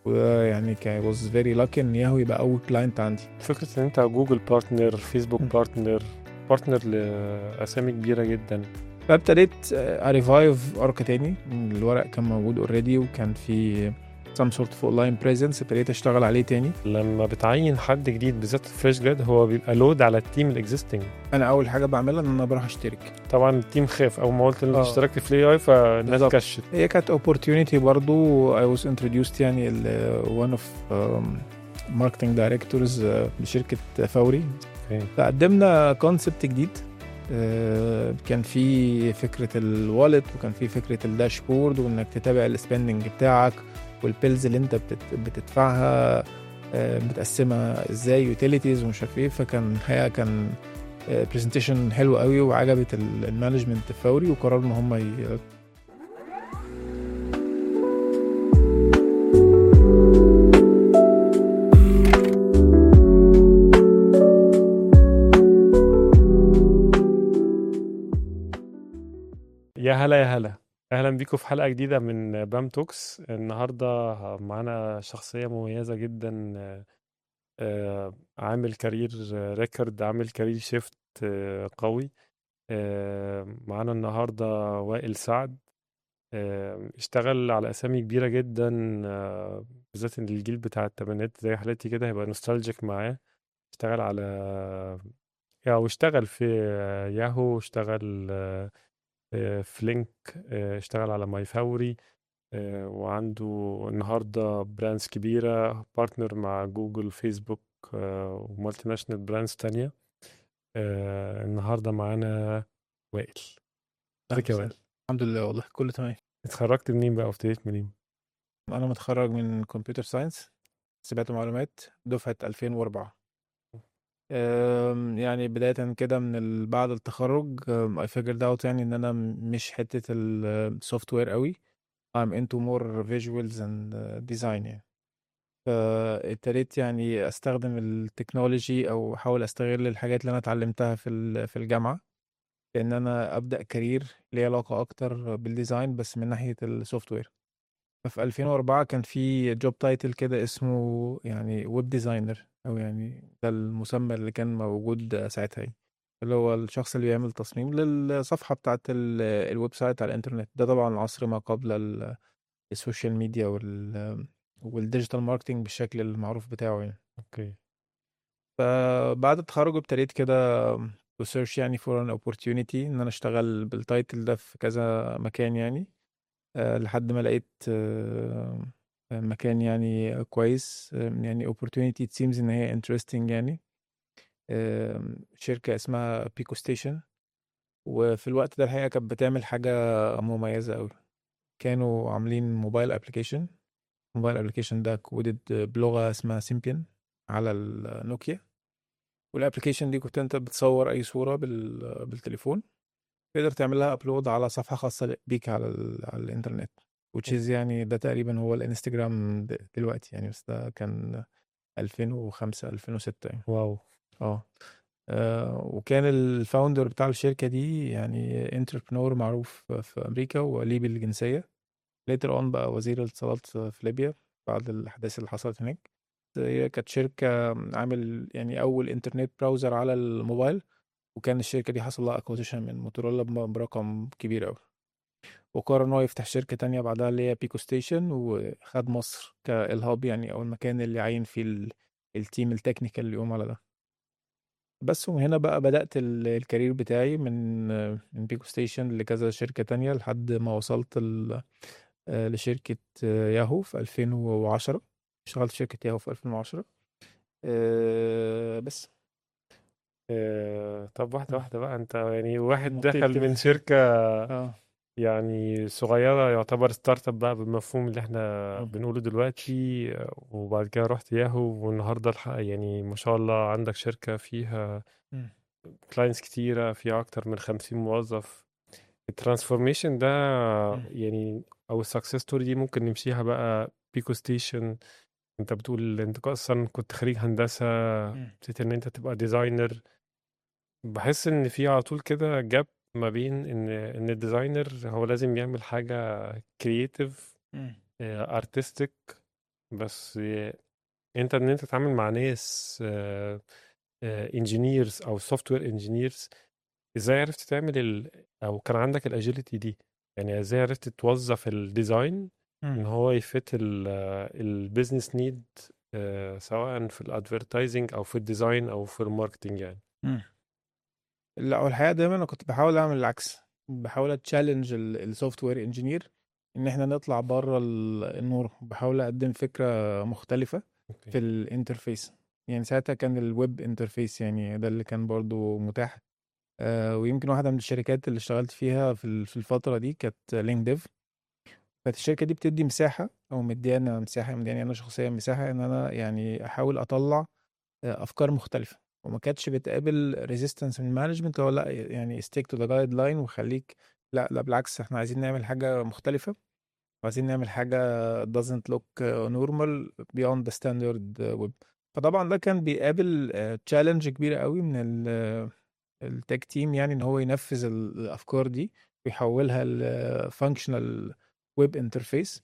ويعني كان was very lucky ان ياهو يبقى اول كلاينت عندي فكره ان انت جوجل بارتنر فيسبوك م. بارتنر بارتنر لاسامي كبيره جدا فابتديت اريفايف اركا تاني الورق كان موجود اوريدي وكان في some sort of online presence ابتديت اشتغل عليه تاني لما بتعين حد جديد بالذات فريش جراد هو بيبقى لود على التيم الاكزيستنج انا اول حاجه بعملها ان انا بروح اشترك طبعا التيم خاف اول ما قلت ان آه. اشتركت في الاي اي فالناس بالظبط. كشت هي كانت opportunity برضو I was introduced يعني ل one of um, marketing directors uh, بشركة فوري أوكي. فقدمنا كونسبت جديد آه، كان في فكرة الوالت وكان في فكرة الداشبورد وانك تتابع السبندنج بتاعك والبيلز اللي انت بتت- بتدفعها آه، متقسمة ازاي يوتيليتيز ومش عارف ايه فكان الحقيقة كان برزنتيشن حلو قوي وعجبت ال- المانجمنت فوري وقرروا ان هم ي- يا هلا يا هلا اهلا بيكم في حلقه جديده من بام توكس النهارده معانا شخصيه مميزه جدا آه، آه، عامل كارير ريكورد عامل كارير شيفت آه، قوي آه، معانا النهارده وائل سعد آه، اشتغل على اسامي كبيره جدا آه، بالذات ان الجيل بتاع الثمانينات زي حالتي كده هيبقى نوستالجيك معاه اشتغل على يعني اشتغل في ياهو اشتغل آه، آه، في لينك آه، اشتغل على ماي فوري آه، وعنده النهارده براندز كبيره بارتنر مع جوجل فيسبوك آه، ومالتي ناشونال براندز تانية آه، النهارده معانا وائل ازيك يا وائل الحمد لله والله كله تمام اتخرجت منين بقى وابتديت منين انا متخرج من كمبيوتر ساينس حسابات ومعلومات دفعة 2004 أم، يعني بداية كده من ال- بعد التخرج أم، I figured out يعني ان انا م- مش حتة السوفت وير قوي I'm into more visuals and uh, design يعني فابتديت يعني استخدم التكنولوجي او احاول استغل الحاجات اللي انا اتعلمتها في ال- في الجامعة ان انا ابدا كارير ليه علاقة اكتر بالديزاين بس من ناحية السوفت وير ففي 2004 كان في جوب تايتل كده اسمه يعني ويب ديزاينر او يعني ده المسمى اللي كان موجود ساعتها يعني اللي هو الشخص اللي بيعمل تصميم للصفحة بتاعت ال- الويب سايت على الانترنت ده طبعا عصر ما قبل ال- السوشيال ميديا وال والديجيتال ماركتينج بالشكل المعروف بتاعه يعني اوكي فبعد التخرج ابتديت كده research يعني for an opportunity ان انا اشتغل بالتايتل ده في كذا مكان يعني آه، لحد ما لقيت آه، مكان يعني كويس آه، يعني opportunity it seems ان هي interesting يعني آه، شركة اسمها بيكو ستيشن وفي الوقت ده الحقيقة كانت بتعمل حاجة مميزة أوي كانوا عاملين موبايل ابلكيشن موبايل ابلكيشن ده كودد بلغة اسمها سيمبيان على النوكيا والابلكيشن دي كنت انت بتصور اي صورة بال- بالتليفون تقدر تعمل لها ابلود على صفحة خاصة بيك على, ال... على الانترنت which is يعني ده تقريبا هو الانستجرام د- دلوقتي يعني بس ده كان 2005 2006 يعني واو اه آه، وكان الفاوندر بتاع الشركة دي يعني انتربرنور معروف في أمريكا وليبي الجنسية later on بقى وزير الاتصالات في ليبيا بعد الأحداث اللي حصلت هناك هي كانت شركة عامل يعني أول إنترنت براوزر على الموبايل وكان الشركة دي حصل لها اكوزيشن من موتورولا بم- برقم كبير أوي وقرر إن هو يفتح شركة تانية بعدها اللي هي بيكو ستيشن وخد مصر كالهاب يعني أو المكان اللي عين فيه ال- التيم التكنيكال اللي يقوم على ده بس ومن هنا بقى بدأت ال- الكارير بتاعي من من بيكو ستيشن لكذا شركة تانية لحد ما وصلت ال- آه، لشركة آه، ياهو في 2010 اشتغلت في شركة ياهو في 2010 آه، بس آه، طب واحده مم. واحده بقى انت يعني واحد نطيت دخل كده. من شركه اه يعني صغيرة يعتبر ستارت اب بقى بالمفهوم اللي احنا مم. بنقوله دلوقتي وبعد كده رحت ياهو والنهارده الح- يعني ما شاء الله عندك شركة فيها مم. كلاينتس كتيرة فيها أكتر من خمسين موظف الترانسفورميشن ده مم. يعني أو السكسس ستوري دي ممكن نمشيها بقى بيكو ستيشن انت بتقول انت اصلا كنت خريج هندسة مم. ابتديت ان انت تبقى ديزاينر بحس ان في على طول كده جاب ما بين ان ان الديزاينر هو لازم يعمل حاجة كرييتيف مم. ارتستيك بس انت ان انت تتعامل مع ناس انجينيرز او سوفت وير انجينيرز ازاي عرفت تعمل ال... او كان عندك الاجيلتي دي يعني ازاي عرفت توظف الديزاين ان مم. هو يفت البيزنس نيد سواء في الادفرتايزنج او في الديزاين او في الماركتنج يعني مم. لا هو الحقيقة دايما انا كنت بحاول اعمل العكس بحاول اتشالنج السوفت وير انجينير ان احنا نطلع بره النور بحاول اقدم فكرة مختلفة في اوكي الانترفيس يعني ساعتها كان الويب انترفيس يعني ده اللي كان برضو متاح آه، ويمكن واحدة من الشركات اللي اشتغلت فيها في ال- في الفترة دي كانت لينك ديف كانت الشركة دي بتدي مساحة أو مديانا مساحة مدياني أنا شخصيا مساحة إن أنا يعني أحاول أطلع آه، أفكار مختلفة وما كانتش بتقابل ريزيستنس من المانجمنت هو لا يعني ستيك تو ذا جايد لاين وخليك لا لا بالعكس احنا عايزين نعمل حاجة مختلفة وعايزين نعمل حاجة doesn't look normal beyond the standard web فطبعا ده كان بيقابل تشالنج كبيرة قوي من ال التك تيم يعني ان هو ينفذ الافكار دي ويحولها لفانكشنال ويب انترفيس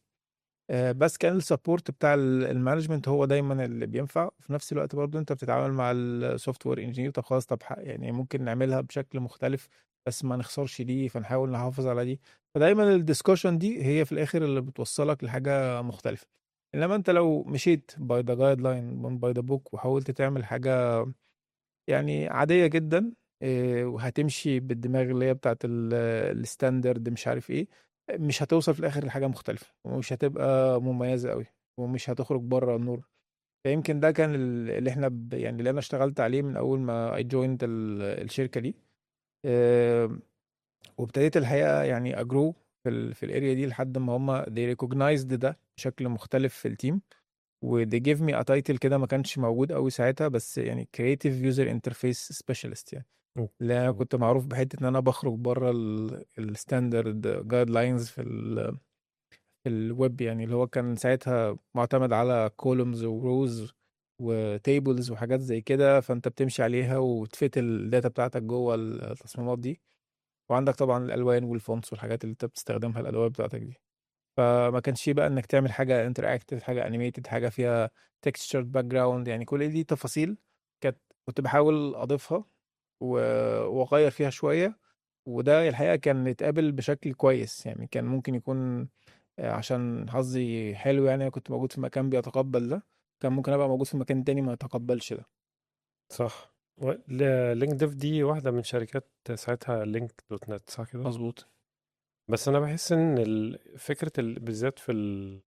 بس كان السبورت بتاع المانجمنت هو دايما اللي بينفع وفي نفس الوقت برضو انت بتتعامل مع السوفت وير انجينير طب خلاص طب ح- يعني ممكن نعملها بشكل مختلف بس ما نخسرش دي فنحاول نحافظ على دي فدايما الدiscussion دي هي في الاخر اللي بتوصلك لحاجه مختلفه انما انت لو مشيت باي ذا جايد لاين باي ذا بوك وحاولت تعمل حاجه يعني عادية جدا إيه، وهتمشي بالدماغ اللي هي بتاعت ال- الستاندرد مش عارف ايه مش هتوصل في الاخر لحاجة مختلفة ومش هتبقى مميزة قوي ومش هتخرج بره النور فيمكن ده كان ال- اللي احنا ب... يعني اللي انا اشتغلت عليه من اول ما I joined ال- الشركة دي إيه، وابتديت الحقيقة يعني اجرو في ال... في الاريا دي لحد ما هم they recognized ده بشكل مختلف في التيم و they give me a title كده ما كانش موجود قوي ساعتها بس يعني creative user interface specialist يعني اللي انا اوكي كنت معروف بحته ان انا بخرج بره الستاندرد جايد لاينز في ال في الويب يعني اللي هو كان ساعتها معتمد على كولومز وروز وتيبلز وحاجات زي كده فانت بتمشي عليها وتفت الداتا بتاعتك جوه التصميمات دي وعندك طبعا الالوان والفونتس والحاجات اللي انت بتستخدمها الادوات بتاعتك دي فما كانش فيه بقى انك تعمل حاجه انتراكتيف حاجه انيميتد حاجه فيها تكستشرد باك جراوند يعني كل دي تفاصيل كانت كنت بحاول اضيفها و- واغير فيها شويه وده الحقيقه كان اتقابل بشكل كويس يعني كان ممكن يكون آه، عشان حظي حلو يعني انا كنت موجود في مكان بيتقبل ده كان ممكن ابقى موجود في مكان تاني ما يتقبلش ده صح و- ل- لينك ديف دي واحدة من شركات ساعتها لينك دوت نت صح كده مظبوط بس انا بحس ان ال- فكرة ال- بالذات في ال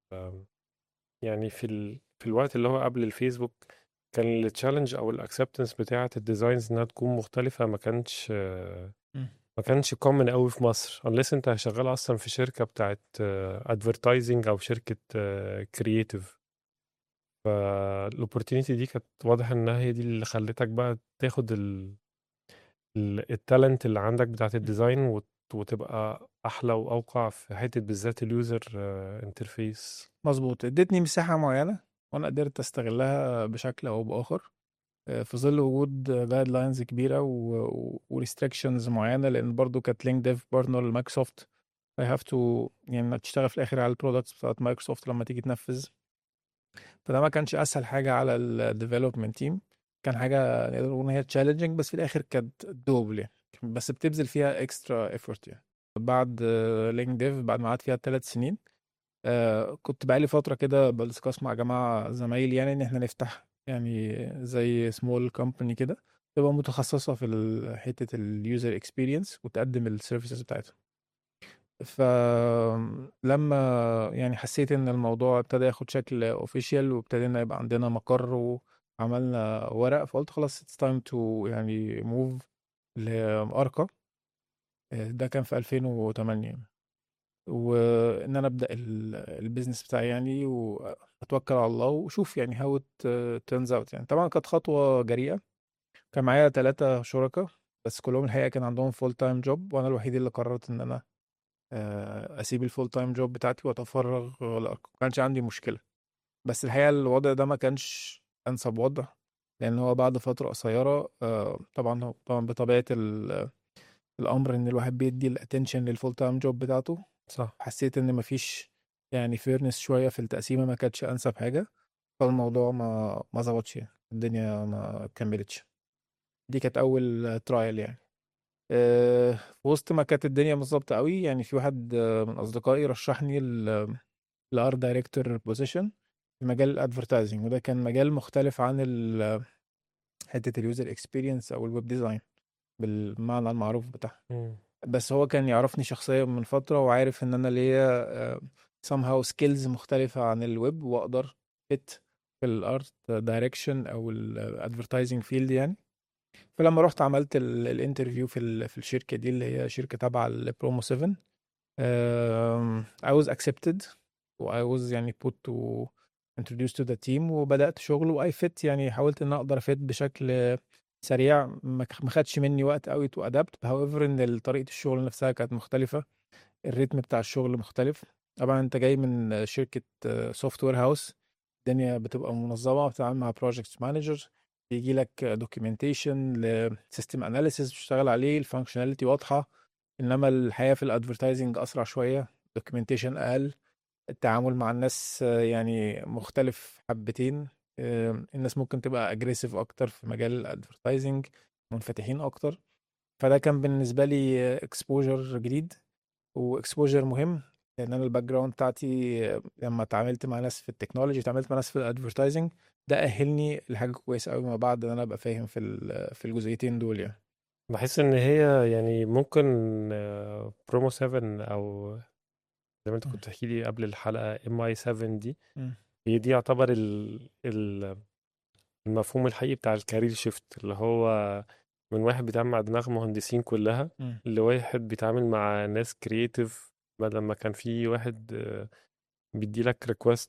يعني في ال في الوقت اللي هو قبل الفيسبوك كان التشالنج او الاكسبتنس بتاعة الديزاينز انها تكون مختلفة ما كانش مم. ما كانش كومن قوي في مصر unless انت شغال اصلا في شركة بتاعت ادفرتايزنج او شركة كرييتيف فالاوبورتينيتي دي كانت واضح انها هي دي اللي خلتك بقى تاخد ال التالنت اللي عندك بتاعت الديزاين وت- وتبقى احلى واوقع في حتة بالذات اليوزر انترفيس مظبوط ادتني مساحه معينه وانا قدرت استغلها بشكل او باخر آه، في ظل وجود جايد لاينز كبيره وريستريكشنز معينه لان برضو كانت لينك ديف بارتنر لمايكروسوفت I have to يعني تشتغل في الاخر على البرودكتس بتاعت مايكروسوفت لما تيجي تنفذ فده ما كانش اسهل حاجه على الديفلوبمنت تيم كان حاجه نقدر نقول ان هي تشالنجينج بس في الاخر كانت دوبل يعني بس بتبذل فيها اكسترا ايفورت يعني بعد لينك ديف بعد ما قعدت فيها ثلاث سنين آه كنت بقالي فتره كده بدسكاس مع جماعه زمايلي يعني ان احنا نفتح يعني زي سمول كومباني كده تبقى متخصصه في ال- حته اليوزر اكسبيرينس وتقدم السيرفيسز بتاعتها فلما يعني حسيت ان الموضوع ابتدى ياخد شكل اوفيشال وابتدينا يبقى عندنا مقر وعملنا ورق فقلت خلاص it's time to يعني move لأرقى ده كان في 2008 وان انا ابدا ال- البيزنس بتاعي يعني واتوكل على الله وشوف يعني هاو تيرنز اوت يعني طبعا كانت خطوه جريئه كان معايا ثلاثه شركاء بس كلهم الحقيقه كان عندهم فول تايم جوب وانا الوحيد اللي قررت ان انا آه، اسيب الفول تايم جوب بتاعتي واتفرغ لأرقى ما كانش عندي مشكله بس الحقيقه الوضع ده ما كانش انسب وضع لان هو بعد فتره قصيره آه، طبعا هو طبعا بطبيعه ال- الامر ان الواحد بيدي الاتنشن للفول تايم جوب بتاعته صح حسيت ان مفيش يعني فيرنس شويه في التقسيمه ما كانتش انسب حاجه فالموضوع ما ما ظبطش يعني الدنيا ما كملتش دي كانت اول ترايل يعني آه، في وسط ما كانت الدنيا مش ظابطه قوي يعني في واحد آه، من اصدقائي رشحني الار دايركتور بوزيشن في مجال الادفرتايزنج وده كان مجال مختلف عن ال- حته اليوزر اكسبيرينس او الويب ديزاين بالمعنى المعروف بتاعها مم. بس هو كان يعرفني شخصيا من فتره وعارف ان انا ليا آه، somehow skills مختلفه عن الويب واقدر fit في الارت دايركشن او الادفرتايزنج فيلد يعني فلما رحت عملت ال- الانترفيو في ال- في الشركه دي اللي هي شركه تابعه لبرومو 7 um, I was accepted و I was يعني put to introduced to the team وبدأت شغل و I fit يعني حاولت ان أنا اقدر افيت بشكل سريع ما ما خدش مني وقت قوي to adapt however ان طريقة الشغل نفسها كانت مختلفة الريتم بتاع الشغل مختلف طبعا انت جاي من شركة سوفت وير هاوس الدنيا بتبقى منظمة بتتعامل مع بروجكت مانجر بيجي لك دوكيومنتيشن لسيستم اناليسيس بتشتغل عليه الفانكشناليتي واضحة انما الحياة في الادفرتايزنج اسرع شوية دوكيومنتيشن اقل التعامل مع الناس آه، يعني مختلف حبتين آه، الناس ممكن تبقى اجريسيف اكتر في مجال الادفرتايزنج منفتحين اكتر فده كان بالنسبة لي اكسبوجر جديد واكسبوجر مهم لان انا الباك جراوند بتاعتي آه، لما اتعاملت مع ناس في التكنولوجي اتعاملت مع ناس في الادفرتايزنج ده اهلني لحاجه كويسه قوي ما بعد ان انا ابقى فاهم في ال- في الجزئيتين دول يعني بحس ان هي يعني ممكن برومو 7 او زي ما انت كنت بتحكي لي قبل الحلقه ام اي 7 دي مم. هي دي يعتبر ال ال المفهوم الحقيقي بتاع الكارير شيفت اللي هو من واحد بيتعامل مع دماغ مهندسين كلها مم. لواحد بيتعامل مع ناس كرييتيف بدل ما كان في واحد آه، بيدي لك ريكوست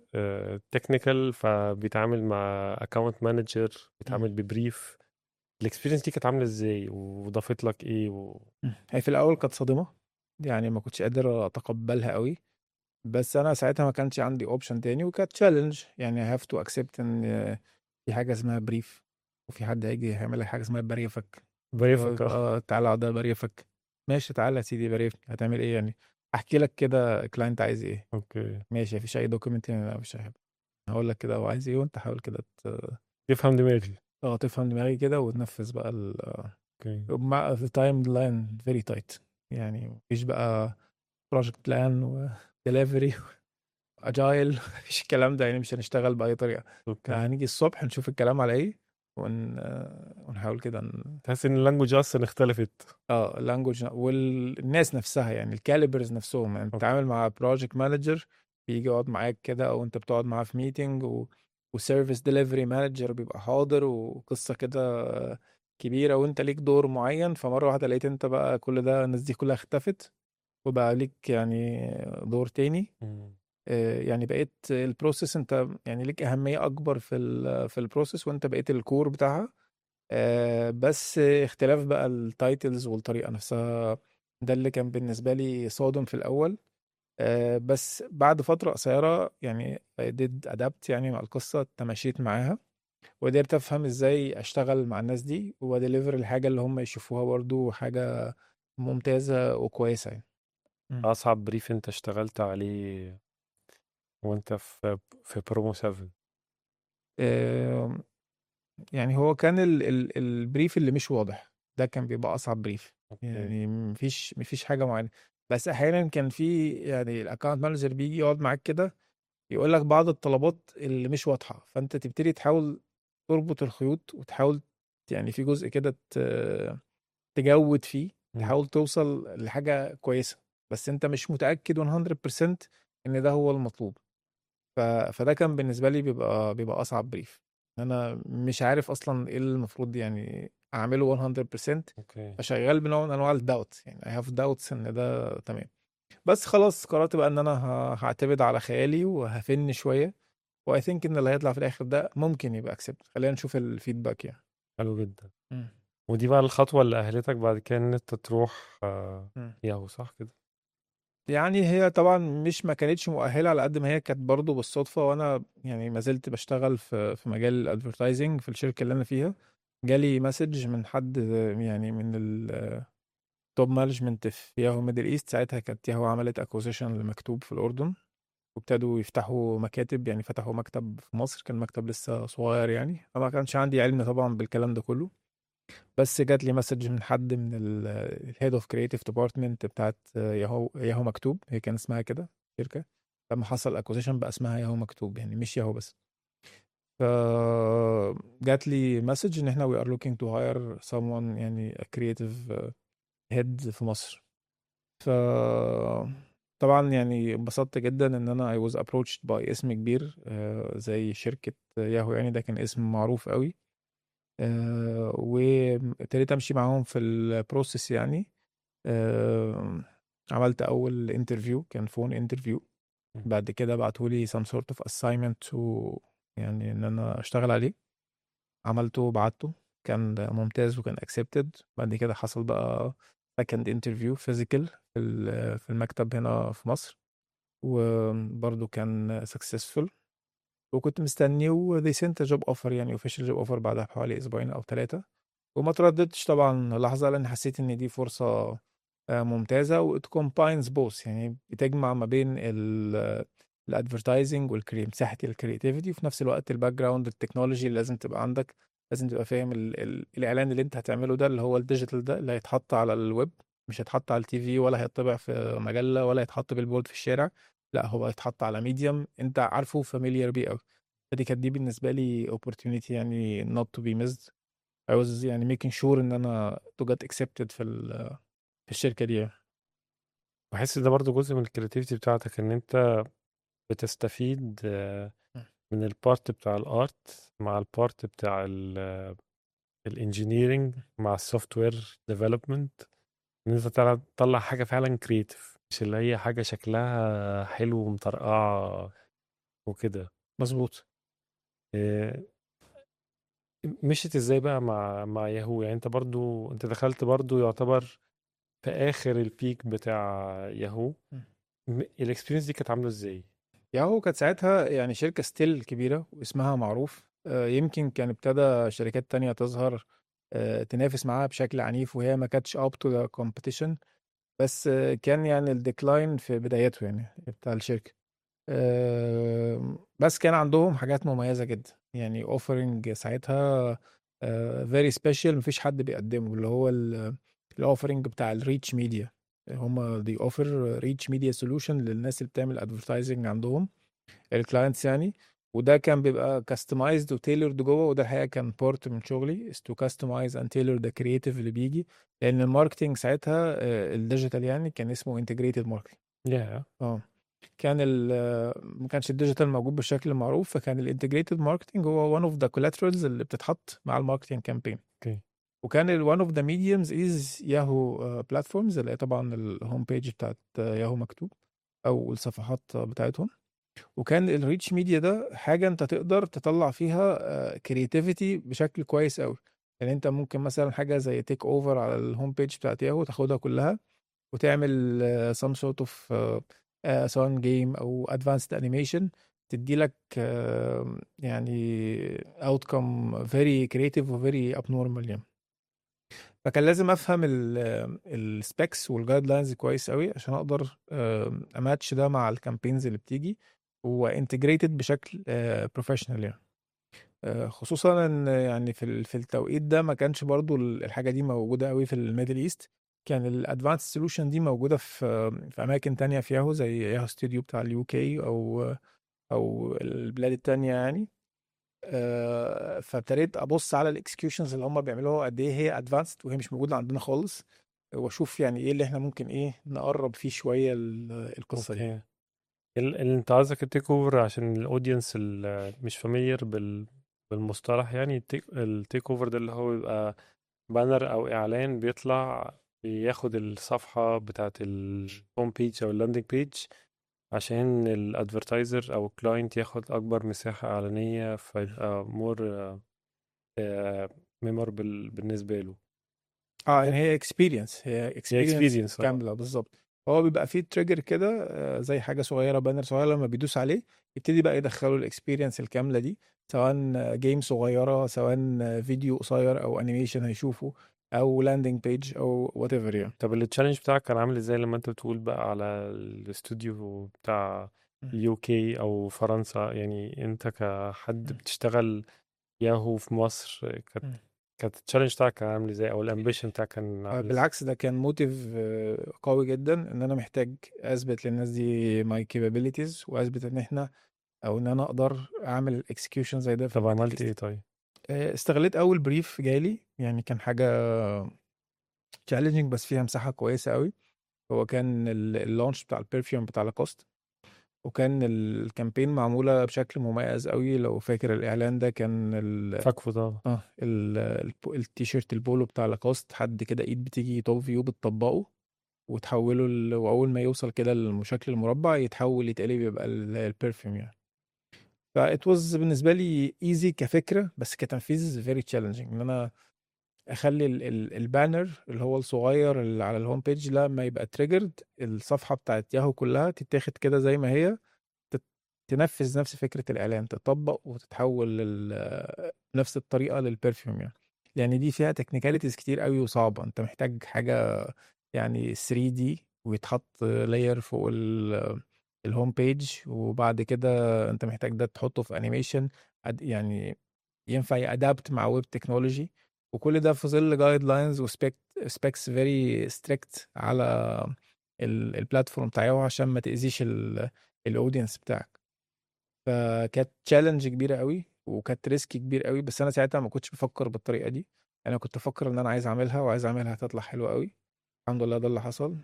تكنيكال فبيتعامل مع اكونت مانجر بيتعامل مم. ببريف الاكسبيرينس دي كانت عامله ازاي وضافت لك ايه و... مم. هي في الاول كانت صادمه يعني ما كنتش قادر اتقبلها قوي بس انا ساعتها ما كانش عندي اوبشن تاني وكانت تشالنج يعني هاف تو اكسبت ان في حاجه اسمها بريف وفي حد هيجي هيعمل لك حاجه اسمها بريفك بريفك اه اه تعالى ده بريفك ماشي تعالى يا سيدي بريفني هتعمل ايه يعني احكي لك كده الكلاينت عايز ايه اوكي ماشي مفيش اي دوكيمنت لا مفيش اي حاجه هقول لك كده هو عايز ايه وانت حاول كده ت- تفهم دماغي اه تفهم دماغي كده وتنفذ بقى ال اوكي مع the time line very tight يعني مفيش بقى project plan و delivery agile مفيش الكلام ده يعني مش هنشتغل بأي طريقة اوكي هنيجي الصبح نشوف الكلام على ايه ون... ونحاول كده ن... تحس ان اللانجوج اصلا اختلفت اه اللانجوج والناس نفسها يعني الكاليبرز نفسهم يعني اوكي بتتعامل مع بروجكت مانجر بيجي يقعد معاك كده او انت بتقعد معاه في ميتنج و... وسيرفيس ديليفري مانجر بيبقى حاضر وقصة كده كبيرة وانت ليك دور معين فمرة واحدة لقيت انت بقى كل ده الناس دي كلها اختفت وبقى ليك يعني دور تاني مم. آه، يعني بقيت البروسيس انت يعني ليك اهميه اكبر في ال في البروسيس وانت بقيت الكور بتاعها آه، بس اختلاف بقى التايتلز والطريقه نفسها ده اللي كان بالنسبه لي صادم في الاول آه، بس بعد فتره قصيره يعني did adapt يعني مع القصه تمشيت معاها وقدرت افهم ازاي اشتغل مع الناس دي واديليفر الحاجه اللي هم يشوفوها برضو حاجه ممتازه وكويسه يعني مم. اصعب بريف انت اشتغلت عليه وانت في في برومو 7 آه، يعني هو كان ال ال البريف اللي مش واضح ده كان بيبقى اصعب بريف اوكي يعني مفيش مفيش حاجه معينه بس احيانا كان في يعني الاكونت مانجر بيجي يقعد معاك كده يقول لك بعض الطلبات اللي مش واضحه فانت تبتدي تحاول تربط الخيوط وتحاول يعني في جزء كده ت- تجود فيه مم. تحاول توصل لحاجه كويسه بس انت مش متاكد 100% ان ده هو المطلوب ف... فده كان بالنسبه لي بيبقى بيبقى اصعب بريف انا مش عارف اصلا ايه اللي المفروض يعني اعمله 100% اوكي فشغال بنوع من انواع الداوت يعني I have doubts ان ده تمام بس خلاص قررت بقى ان انا ه- هعتمد على خيالي وهفن شويه واي ثينك ان اللي هيطلع في الاخر ده ممكن يبقى اكسبت خلينا نشوف الفيدباك يعني حلو جدا ودي بقى الخطوة اللي أهلتك بعد كده إن أنت تروح آه، مم. ياهو صح كده؟ يعني هي طبعا مش ما كانتش مؤهله على قد ما هي كانت برضو بالصدفه وانا يعني ما زلت بشتغل في في مجال الادفرتايزنج في الشركه اللي انا فيها جالي مسج من حد يعني من التوب مانجمنت في ياهو ميدل ايست ساعتها كانت ياهو عملت اكوزيشن لمكتوب في الاردن وابتدوا يفتحوا مكاتب يعني فتحوا مكتب في مصر كان مكتب لسه صغير يعني أنا ما كانش عندي علم طبعا بالكلام ده كله بس جات لي مسج من حد من الهيد اوف كريتيف ديبارتمنت بتاعت ياهو ياهو مكتوب هي كان اسمها كده شركه لما حصل اكوزيشن بقى اسمها ياهو مكتوب يعني مش ياهو بس ف جات لي مسج ان احنا we are looking to hire someone يعني a creative head في مصر ف طبعا يعني انبسطت جدا ان انا I was approached by اسم كبير آه، زي شركة ياهو يعني ده كان اسم معروف قوي آه، وابتديت امشي معاهم في البروسيس يعني آه، عملت اول انترفيو كان فون انترفيو بعد كده بعتولي some sort of assignment و يعني ان انا اشتغل عليه عملته وبعته كان ممتاز وكان accepted بعد كده حصل بقى second interview physical في ال- في المكتب هنا في مصر وبرضه كان successful وكنت مستني و they sent a job offer يعني official job offer بعدها بحوالي اسبوعين او ثلاثة وما ترددتش طبعا لحظة لان حسيت ان دي فرصة آه، ممتازة و it combines both يعني بتجمع ما بين ال الادفرتايزنج والكريم مساحة الكرياتيفيتي وفي نفس الوقت الباك جراوند التكنولوجي اللي لازم تبقى عندك لازم تبقى فاهم ال ال الاعلان اللي انت هتعمله ده اللي هو الديجيتال ده اللي هيتحط على الويب مش هيتحط على التي في ولا هيطبع في مجلة ولا هيتحط بالبورد في الشارع لا هو هيتحط على ميديم انت عارفه فاميليار بيه قوي فدي كانت دي بالنسبة لي opportunity يعني not to be missed I was يعني making sure ان انا to get accepted في ال- في الشركة دي يعني. بحس ده برضو جزء من الكرياتيفيتي بتاعتك ان انت بتستفيد آه، مم. من البارت بتاع الارت مع البارت بتاع الانجينيرنج مع السوفت وير ديفلوبمنت ان انت تطلع- تطلع حاجه فعلا كريتيف مش اللي هي حاجه شكلها حلو ومطرقعه وكده مظبوط آه، مشيت ازاي بقى مع مع ياهو يعني انت برضو انت دخلت برضو يعتبر في اخر البيك بتاع ياهو مم. الاكسبيرينس دي كانت عامله ازاي ياهو كانت ساعتها يعني شركة ستيل كبيرة واسمها معروف آه، يمكن كان ابتدى شركات تانية تظهر آه، تنافس معاها بشكل عنيف وهي ما كانتش up to the competition بس آه، كان يعني الديكلاين في بدايته يعني بتاع الشركة آه، بس كان عندهم حاجات مميزة جدا يعني اوفرنج ساعتها فيري سبيشال مفيش حد بيقدمه اللي هو الاوفرنج بتاع الريتش ميديا هما دي اوفر ريتش ميديا سولوشن للناس اللي بتعمل ادفرتايزنج عندهم الكلاينتس يعني وده كان بيبقى كاستمايزد وتailored جوه وده الحقيقه كان بارت من شغلي is to customize and tailor the creative اللي بيجي لان الماركتنج ساعتها آه، الديجيتال يعني كان اسمه انتجريتد ماركتنج يا اه كان ال آه، ما كانش الديجيتال موجود بالشكل المعروف فكان الانتجريتد ماركتنج هو one of the collaterals اللي بتتحط مع الماركتنج كامبين اوكي وكان ال one of the mediums is ياهو بلاتفورمز اللي هي طبعا الهوم بيج بتاعت آه، ياهو مكتوب او الصفحات بتاعتهم وكان الريتش ميديا ده حاجه انت تقدر تطلع فيها كرياتيفيتي بشكل كويس قوي يعني انت ممكن مثلا حاجه زي تيك اوفر على الهوم بيج بتاعت ياهو تاخدها كلها وتعمل سم سورت اوف سواء جيم او ادفانسد انيميشن تدي لك آه، يعني اوتكم فيري كرياتيف وفيري ابنورمال يعني فكان لازم افهم السبيكس والجايد لاينز كويس قوي عشان اقدر آم، اماتش ده مع الكامبينز اللي بتيجي وانتجريتد بشكل بروفيشنال يعني آه، خصوصا ان يعني في ال- في التوقيت ده ما كانش برضو ال- الحاجه دي موجوده قوي في الميدل ايست كان الادفانس سولوشن دي موجوده في في اماكن تانية في ياهو زي ياهو ستوديو بتاع اليو كي او او البلاد التانية يعني آه، فابتديت ابص على الاكسكيوشنز اللي هم بيعملوها قد ايه هي ادفانسد وهي مش موجوده عندنا خالص واشوف يعني ايه اللي احنا ممكن ايه نقرب فيه شويه ال- القصه دي اوكي ال- ال- انت عايزك التيك اوفر عشان الاودينس اللي مش فاميليار بال بالمصطلح يعني التيك التيك اوفر ده اللي هو بيبقى بانر او اعلان بيطلع بياخد الصفحه بتاعت الهوم بيج او اللاندنج بيج عشان الادفرتايزر او الكلاينت ياخد اكبر مساحه اعلانيه فيبقى مور ميموربل بالنسبه له اه يعني هي اكسبيرينس هي هي اكسبيرينس اكسبيرينس كامله بالظبط هو بيبقى فيه تريجر كده آه، زي حاجه صغيره بانر صغيره لما بيدوس عليه يبتدي بقى يدخلوا الاكسبيرينس الكامله دي سواء جيم صغيره سواء فيديو قصير او انيميشن هيشوفه او لاندنج بيج او وات ايفر يعني طب التشالنج بتاعك كان عامل ازاي لما انت بتقول بقى على الاستوديو بتاع يو كي او فرنسا يعني انت كحد م. بتشتغل ياهو في مصر كانت م. كانت التشالنج بتاعك كان عامل ازاي او الامبيشن بتاعك كان آه، عامل ازاي بالعكس ده كان موتيف قوي جدا ان انا محتاج اثبت للناس دي ماي capabilities واثبت ان احنا او ان انا اقدر اعمل اكسكيوشن زي ده في طب عملت الماركت ايه ليست طيب استغليت اول بريف جالي يعني كان حاجه تشالنجينج بس فيها مساحه كويسه قوي هو كان ال- اللانش بتاع البرفيوم بتاع لاكوست وكان الكامبين معموله بشكل مميز قوي لو فاكر الاعلان ده كان ال فاكفو طبعا اه ال- الب- التيشيرت البولو بتاع لاكوست حد كده ايد بتيجي توب فيو بتطبقه وتحوله ل... واول ما يوصل كده للشكل المربع يتحول يتقلب يبقى ال- البرفيوم يعني فا it was بالنسبه لي ايزي كفكره بس كتنفيذ فيري تشالنجينج ان انا اخلي ال- ال- البانر اللي هو الصغير اللي على الهوم بيج لما يبقى تريجرد الصفحه بتاعت ياهو كلها تتاخد كده زي ما هي تت- تنفذ نفس فكره الاعلان تطبق وتتحول لل... نفس الطريقه للبرفيوم يعني لان دي فيها تكنيكاليتيز كتير قوي وصعبه انت محتاج حاجه يعني 3 دي ويتحط لاير فوق ال- الهوم بيج وبعد كده انت محتاج ده تحطه في انيميشن يعني ينفع يادابت مع ويب تكنولوجي وكل ده في ظل جايد لاينز وسبيكس فيري ستريكت على ال- البلاتفورم بتاعه عشان ما تاذيش الاودينس بتاعك فكانت تشالنج كبيره قوي وكانت ريسك كبير قوي بس انا ساعتها ما كنتش بفكر بالطريقه دي انا كنت بفكر ان انا عايز اعملها وعايز اعملها تطلع حلوه قوي الحمد لله ده اللي حصل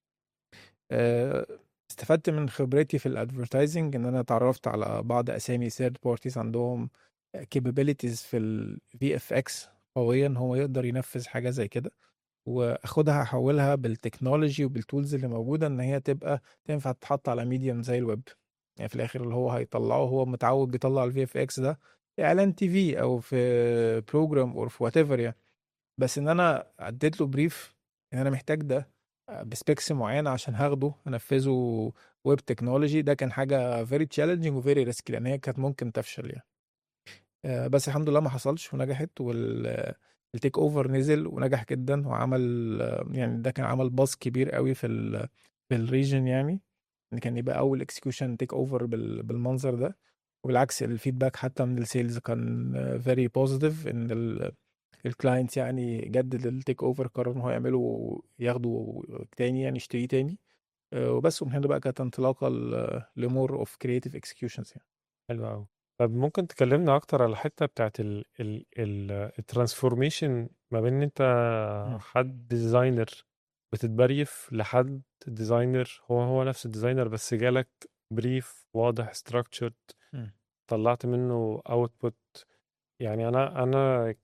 آه، استفدت من خبرتي في الادفرتايزنج ان انا اتعرفت على بعض اسامي ثيرد بارتيز عندهم capabilities في ال VFX قويا ان هو يقدر ينفذ حاجه زي كده واخدها احولها بالتكنولوجي وبالتولز اللي موجوده ان هي تبقى تنفع تتحط على ميديم زي الويب يعني في الاخر اللي هو هيطلعه هو متعود بيطلع الفي اف اكس ده في اعلان تي في او في بروجرام او في وات ايفر يعني بس ان انا اديت له بريف ان انا محتاج ده بسبيكس معينه عشان هاخده انفذه ويب تكنولوجي ده كان حاجه فيري تشالنجينج وفيري ريسكي لان هي كانت ممكن تفشل يعني آه، بس الحمد لله ما حصلش ونجحت والتيك اوفر نزل ونجح جدا وعمل آه، يعني ده كان عمل باص كبير قوي في ال في الريجن يعني ان كان يبقى اول اكسكيوشن تيك اوفر بالمنظر ده وبالعكس الفيدباك حتى من السيلز كان فيري بوزيتيف ان الكلاينت يعني جدد التيك اوفر قرر ان هو يعمله ياخده تاني يعني يشتريه تاني آه، وبس ومن هنا بقى كانت انطلاقه لمور اوف كريتيف اكسكيوشنز يعني حلو قوي طب ممكن تكلمنا اكتر على الحته بتاعت ال ال ال الترانسفورميشن ما بين ان انت مم. حد ديزاينر بتتبريف لحد ديزاينر هو هو نفس الديزاينر بس جالك بريف واضح ستراكتشرد مم. طلعت منه اوتبوت يعني انا انا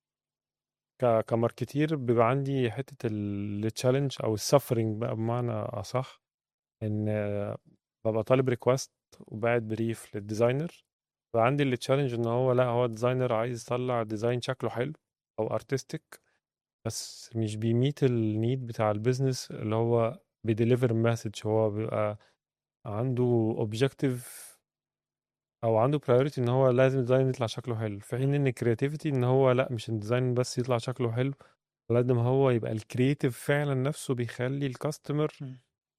ك كماركتير بيبقى عندي حته التشالنج او السفرنج بقى بمعنى اصح ان ببقى طالب ريكوست وبعت بريف للديزاينر فعندي التشالنج ان هو لا هو ديزاينر عايز يطلع ديزاين شكله حلو او ارتستيك بس مش بيميت النيد بتاع البيزنس اللي هو بيديليفر مسج هو بيبقى عنده اوبجيكتيف او عنده برايورتي ان هو لازم الديزاين يطلع شكله حلو في حين ان الكرياتيفيتي ان هو لا مش الديزاين بس يطلع شكله حلو لازم هو يبقى الكرياتيف فعلا نفسه بيخلي الكاستمر مم.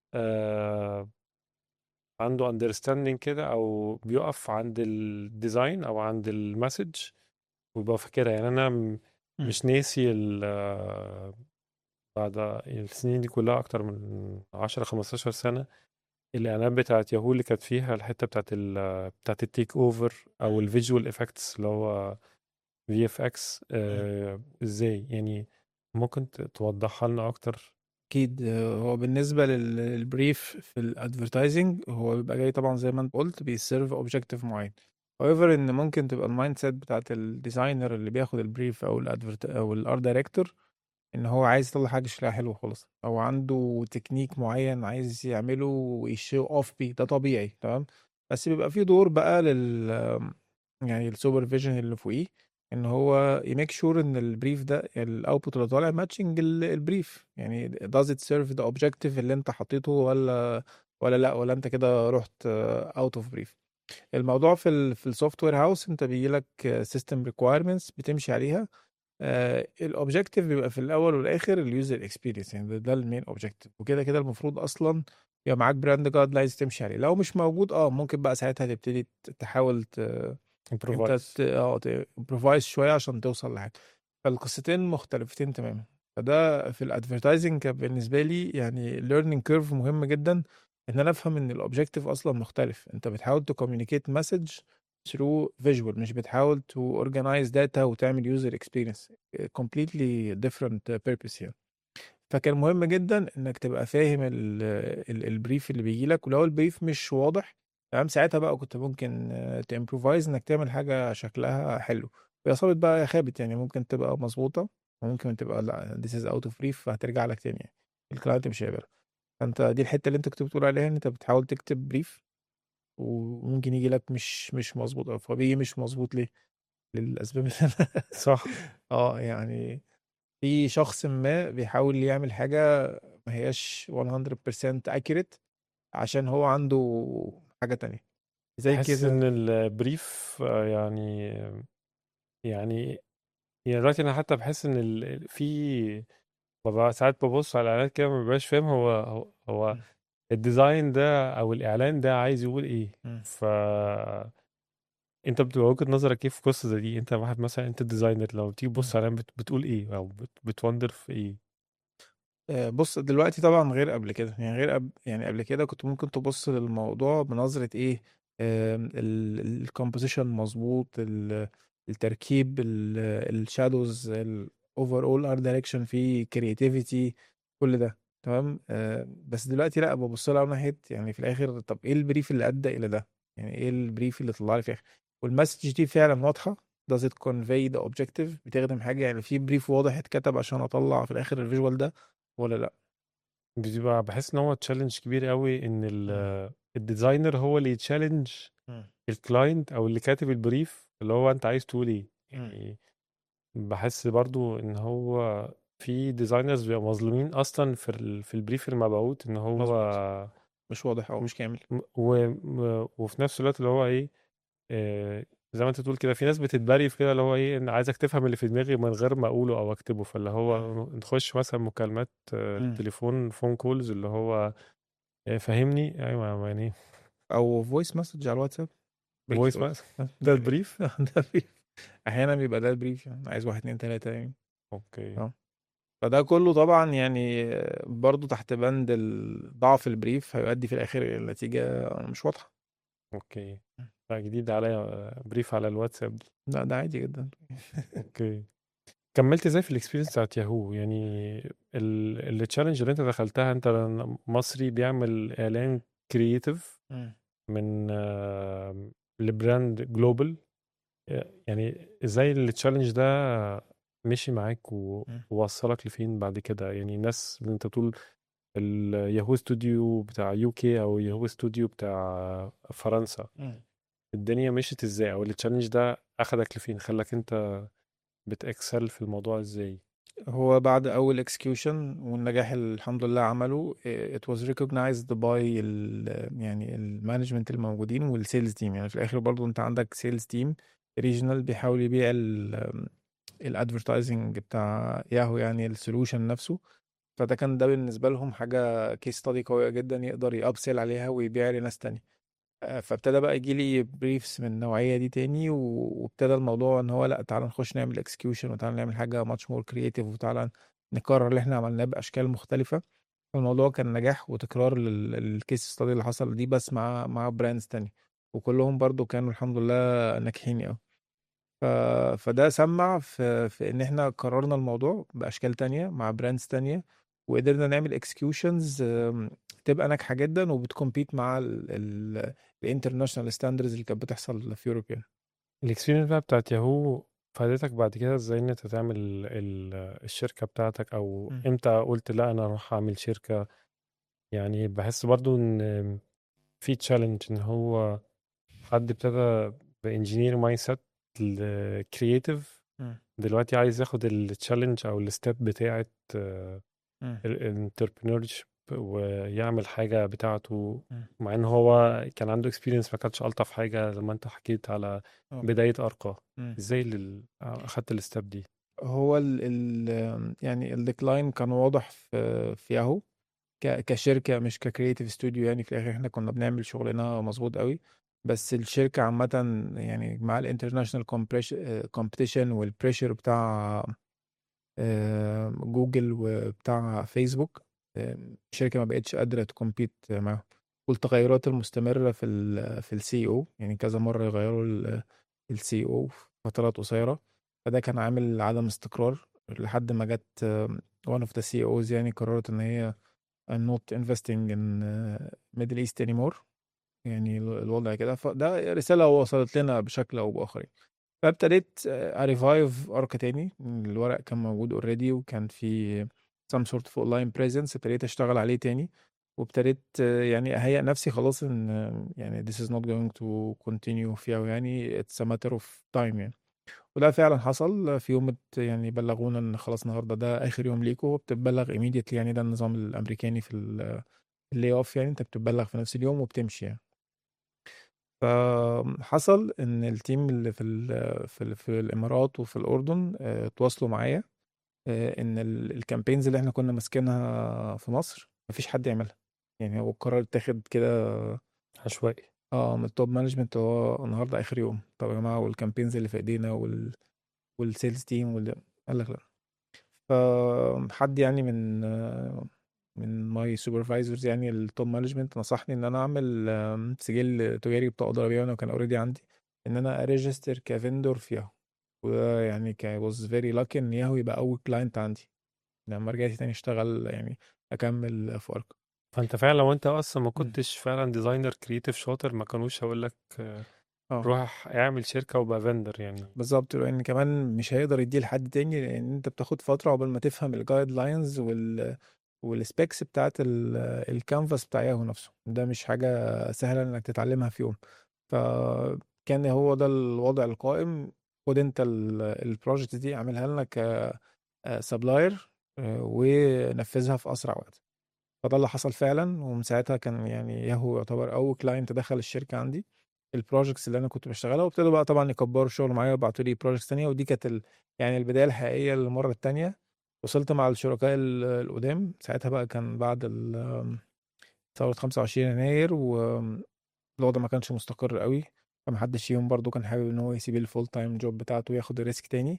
آه عنده اندرستاندينج كده او بيقف عند الديزاين او عند المسج ويبقى فاكرها يعني انا م- مم. مش ناسي ال- آه، بعد السنين دي كلها اكتر من 10 15 سنه الاعلانات بتاعت ياهو اللي كانت فيها الحته بتاعت ال بتاعت التيك اوفر او الفيجوال افكتس اللي هو في اف اكس ازاي يعني ممكن ت- توضحها لنا اكتر اكيد آه، هو بالنسبه لل- للبريف في الادفرتايزنج هو بيبقى جاي طبعا زي ما انت قلت بيسيرف اوبجيكتيف معين however ان ممكن تبقى المايند سيت بتاعت الديزاينر اللي بياخد البريف او الادفرت او الار دايركتور ان هو عايز يطلع حاجه شكلها حلو خالص او عنده تكنيك معين عايز يعمله ويشو اوف بيه ده طبيعي تمام بس بيبقى في دور بقى لل يعني السوبرفيجن اللي فوقيه ان هو يميك شور ان البريف ده الاوتبوت اللي طالع ماتشنج البريف يعني does it serve the objective اللي انت حطيته ولا ولا لا ولا انت كده رحت اوت اوف بريف الموضوع في ال في السوفت وير هاوس انت بيجي لك سيستم ريكويرمنتس بتمشي عليها الاوبجيكتيف بيبقى في الاول والاخر اليوزر اكسبيرينس يعني ده, ده المين اوبجيكتيف وكده كده المفروض اصلا يبقى معاك براند جايد لاينز تمشي عليه لو مش موجود اه ممكن بقى ساعتها تبتدي ت- تحاول ت... انت improvise ت... اه امبروفايز شويه عشان توصل لحاجه فالقصتين مختلفتين تماما فده في الادفرتايزنج بالنسبه لي يعني ليرنينج كيرف مهم جدا ان انا افهم ان الاوبجيكتيف اصلا مختلف انت بتحاول تكوميونيكيت مسج through visual مش بتحاول to organize data وتعمل user experience completely different purpose يعني فكان مهم جدا انك تبقى فاهم ال- ال- البريف اللي بيجي لك ولو البريف مش واضح تمام ساعتها بقى كنت ممكن تمبروفايز انك تعمل حاجه شكلها حلو ويا صابت بقى يا خابت يعني ممكن تبقى مظبوطه وممكن تبقى لا this is out of brief فهترجع لك تاني يعني الكلاينت مش هيقبلها فانت دي الحته اللي انت كنت بتقول عليها ان انت بتحاول تكتب بريف وممكن يجي لك مش مش مظبوط أوي فبيجي مش مظبوط ليه؟ للاسباب اللي انا صح اه يعني في شخص ما بيحاول يعمل حاجة ما هياش 100% accurate عشان هو عنده حاجة تانية زي بحس ان كده البريف آه، يعني يعني يعني دلوقتي انا حتى بحس ان ال... في ببقى ساعات ببص على الاعلانات كده ما ببقاش فاهم هو هو, هو مم. الديزاين ده او الاعلان ده عايز يقول ايه مم. ف انت بتبقى وجهة نظرك ايه في قصة زي دي انت واحد مثلا انت ديزاينر لو تيجي مم. تبص على بت... بتقول ايه او بت... بتوندر في ايه آه، بص دلوقتي طبعا غير قبل كده يعني غير قبل يعني قبل كده كنت ممكن تبص للموضوع بنظرة ايه الكومبوزيشن مظبوط ال- التركيب الشادوز الاوفر اول ارت دايركشن في كرياتيفيتي كل ده تمام آه، بس دلوقتي لا ببص لها من ناحيه يعني في الاخر طب ايه البريف اللي ادى الى ده يعني ايه البريف اللي طلع لي في الاخر والمسج دي فعلا واضحه does it convey the objective بتخدم حاجه يعني في بريف واضح اتكتب عشان اطلع في الاخر الفيجوال ده ولا لا بتبقى بحس ان هو تشالنج كبير قوي ان ال... مم. الديزاينر هو اللي يتشالنج مم. الكلاينت او اللي كاتب البريف اللي هو انت عايز تقول ايه مم. يعني بحس برضو ان هو في ديزاينرز بيبقوا مظلومين اصلا في ال... في البريف المبعوث ان هو مظبوط مش واضح او مش كامل م- و... م- وفي نفس الوقت اللي هو ايه آه، زي ما انت تقول كده في ناس بتتبري في كده اللي هو ايه ان عايزك تفهم اللي في دماغي من غير ما اقوله او اكتبه فاللي مم. هو نخش مثلا مكالمات آه، مم. تليفون فون كولز اللي هو آه، فهمني ايوه يعني او فويس مسج على الواتساب فويس بالكتاب مثلا ده البريف ده البريف احيانا بيبقى ده البريف يعني عايز واحد اتنين تلاته يعني اوكي اه فده كله طبعا يعني برضو تحت بند ال- ضعف البريف هيؤدي في الاخر الى نتيجه مش واضحه اوكي لا جديد عليا آه، بريف على الواتساب دي لا ده عادي جدا اوكي كملت ازاي في الاكسبيرينس بتاعت ياهو يعني التشالنج اللي انت دخلتها انت مصري بيعمل اعلان كرييتيف مم. من آه، لبراند جلوبال يعني ازاي التشالنج ده مشي معاك و- مم. ووصلك لفين بعد كده يعني الناس اللي انت بتقول الياهو ستوديو بتاع يو كي او ياهو ستوديو بتاع فرنسا مم. الدنيا مشيت ازاي او التشالنج ده اخدك لفين خلاك انت بتاكسل في الموضوع ازاي هو بعد اول اكسكيوشن والنجاح اللي الحمد لله عمله it was recognized by ال يعني المانجمنت الموجودين والسيلز تيم يعني في الاخر برضو انت عندك سيلز تيم ريجنال بيحاول يبيع الادفرتايزنج بتاع ياهو يعني السولوشن نفسه فده كان ده بالنسبه لهم حاجه كيس ستادي قويه جدا يقدر يابسيل عليها ويبيع لناس تانية آه، فابتدى بقى يجي لي بريفز من النوعيه دي تاني و- وابتدى الموضوع ان هو لا تعالى نخش نعمل اكسكيوشن وتعالى نعمل حاجه ماتش مور كرييتيف وتعالى نكرر اللي احنا عملناه باشكال مختلفه الموضوع كان نجاح وتكرار للكيس ستادي اللي حصل دي بس مع مع براندز تانية وكلهم برضو كانوا الحمد لله ناجحين قوي ف... فده سمع في... في ان احنا كررنا الموضوع باشكال تانية مع براندز تانية وقدرنا نعمل اكسكيوشنز تبقى ناجحه جدا وبتكمبيت مع الانترناشونال ستاندرز اللي كانت بتحصل في اوروب يعني الاكسبيرينس بقى بتاعت ياهو فادتك بعد كده ازاي ان انت تعمل ال- الشركة بتاعتك او مم. امتى قلت لا انا اروح اعمل شركة يعني بحس برضو ان في تشالنج ان هو حد ابتدى بانجينير مايند سيت الكرييتيف مم. دلوقتي عايز ياخد التشالنج او الستيب بتاعت مم. الانتربرينور ويعمل حاجة بتاعته مم. مع ان هو كان عنده اكسبيرينس ما كانتش الطف حاجة لما انت حكيت على اه بداية ارقى مم. ازاي اللي اخدت الستيب دي هو ال ال يعني الديكلاين كان واضح في في ياهو ك كشركة مش كcreative studio يعني في الآخر إحنا كنا بنعمل شغلنا مضبوط أوي، بس الشركة عامةً يعني مع الinternational compresh آآ competition والpressure بتاع آآ جوجل وبتاع فيسبوك، آآ الشركة ما بقتش قادرة تcompete معاهم، والتغيرات المستمرة في ال في الCEO يعني كذا مرة يغيّروا ال الCEO في فترات قصيرة، فده كان عامل عدم استقرار لحد ما جات one of the CEOs يعني قررت إن هي I'm not investing in middle east anymore يعني ال الوضع كده، فده رسالة وصلت لنا بشكل أو بآخر يعني. فابتديت أrevive ARC تاني، الورق كان موجود already وكان في some sort of online presence ابتديت أشتغل عليه تاني، وابتديت يعني أهيأ نفسي خلاص إن يعني this is not going to continue فيها يعني it's a matter of time يعني. وده فعلًا حصل في يوم ات يعني بلغونا إن خلاص النهارده ده آخر يوم ليكم، وبتتبلغ immediately يعني ده النظام الأمريكاني في ال الlay off يعني أنت بتتبلغ في نفس اليوم وبتمشي يعني. فحصل إن الteam اللي في ال في ال في الإمارات وفي الأردن آآ اتواصلوا معايا آآ إن ال الcampaigns اللي إحنا كنا ماسكينها في مصر ما فيش حد يعملها، يعني هو القرار اتاخد كده عشوائي. آه من الtop management هو النهارده آخر يوم، طب يا جماعة والcampaigns اللي في إيدينا وال والsales team وال قال لك لأ. فحد يعني من من my supervisors يعني الtop management نصحني إن أنا أعمل آمم سجل تجاري بطاقة ضريبية وأنا كان already عندي، إن أنا أregister كvendor في ياهو، وده يعني ك was very lucky إن ياهو يبقى أول client عندي، لمّا رجعت تاني أشتغل يعني أكمل في ARC. فأنت فعلًا لو أنت أصلًا ما إمم. كنتش فعلًا designer creative شاطر ما كانوش هيقولوا لك آه. روح اعمل شركة وابقى vendor يعني. بالضبط، لإن كمان مش هيقدر يدّيه لحد تاني، لإن أنت بتاخد فترة عقبال ما تفهم الguidelines وال والspecs بتاعة ال الcanvas بتاع ياهو نفسه، ده مش حاجة سهلة إنك تتعلمها في يوم، فكان هو ده الوضع القائم، خُد أنت ال الproject دي اعملها لنا ك آآ supplier آآ ونفذها في أسرع وقت. فده اللي حصل فعلًا، ومن ساعتها كان يعني ياهو يعتبر أول client دخل الشركة عندي، الprojects اللي أنا كنت باشتغلها، وابتدوا بقى طبعًا يكبروا الشغل معايا ويبعتوا لي projects تانية، ودي كانت ال يعني البداية الحقيقية للمرة التانية، وصلت مع الشركاء ال القدام، ساعتها بقى كان بعد ال ثورة 25 يناير، وآمم الوضع ما كانش مستقر أوي، فما حدش فيهم برضه كان حابب إن هو يسيب الfull time job بتاعته وياخد الrisk تاني،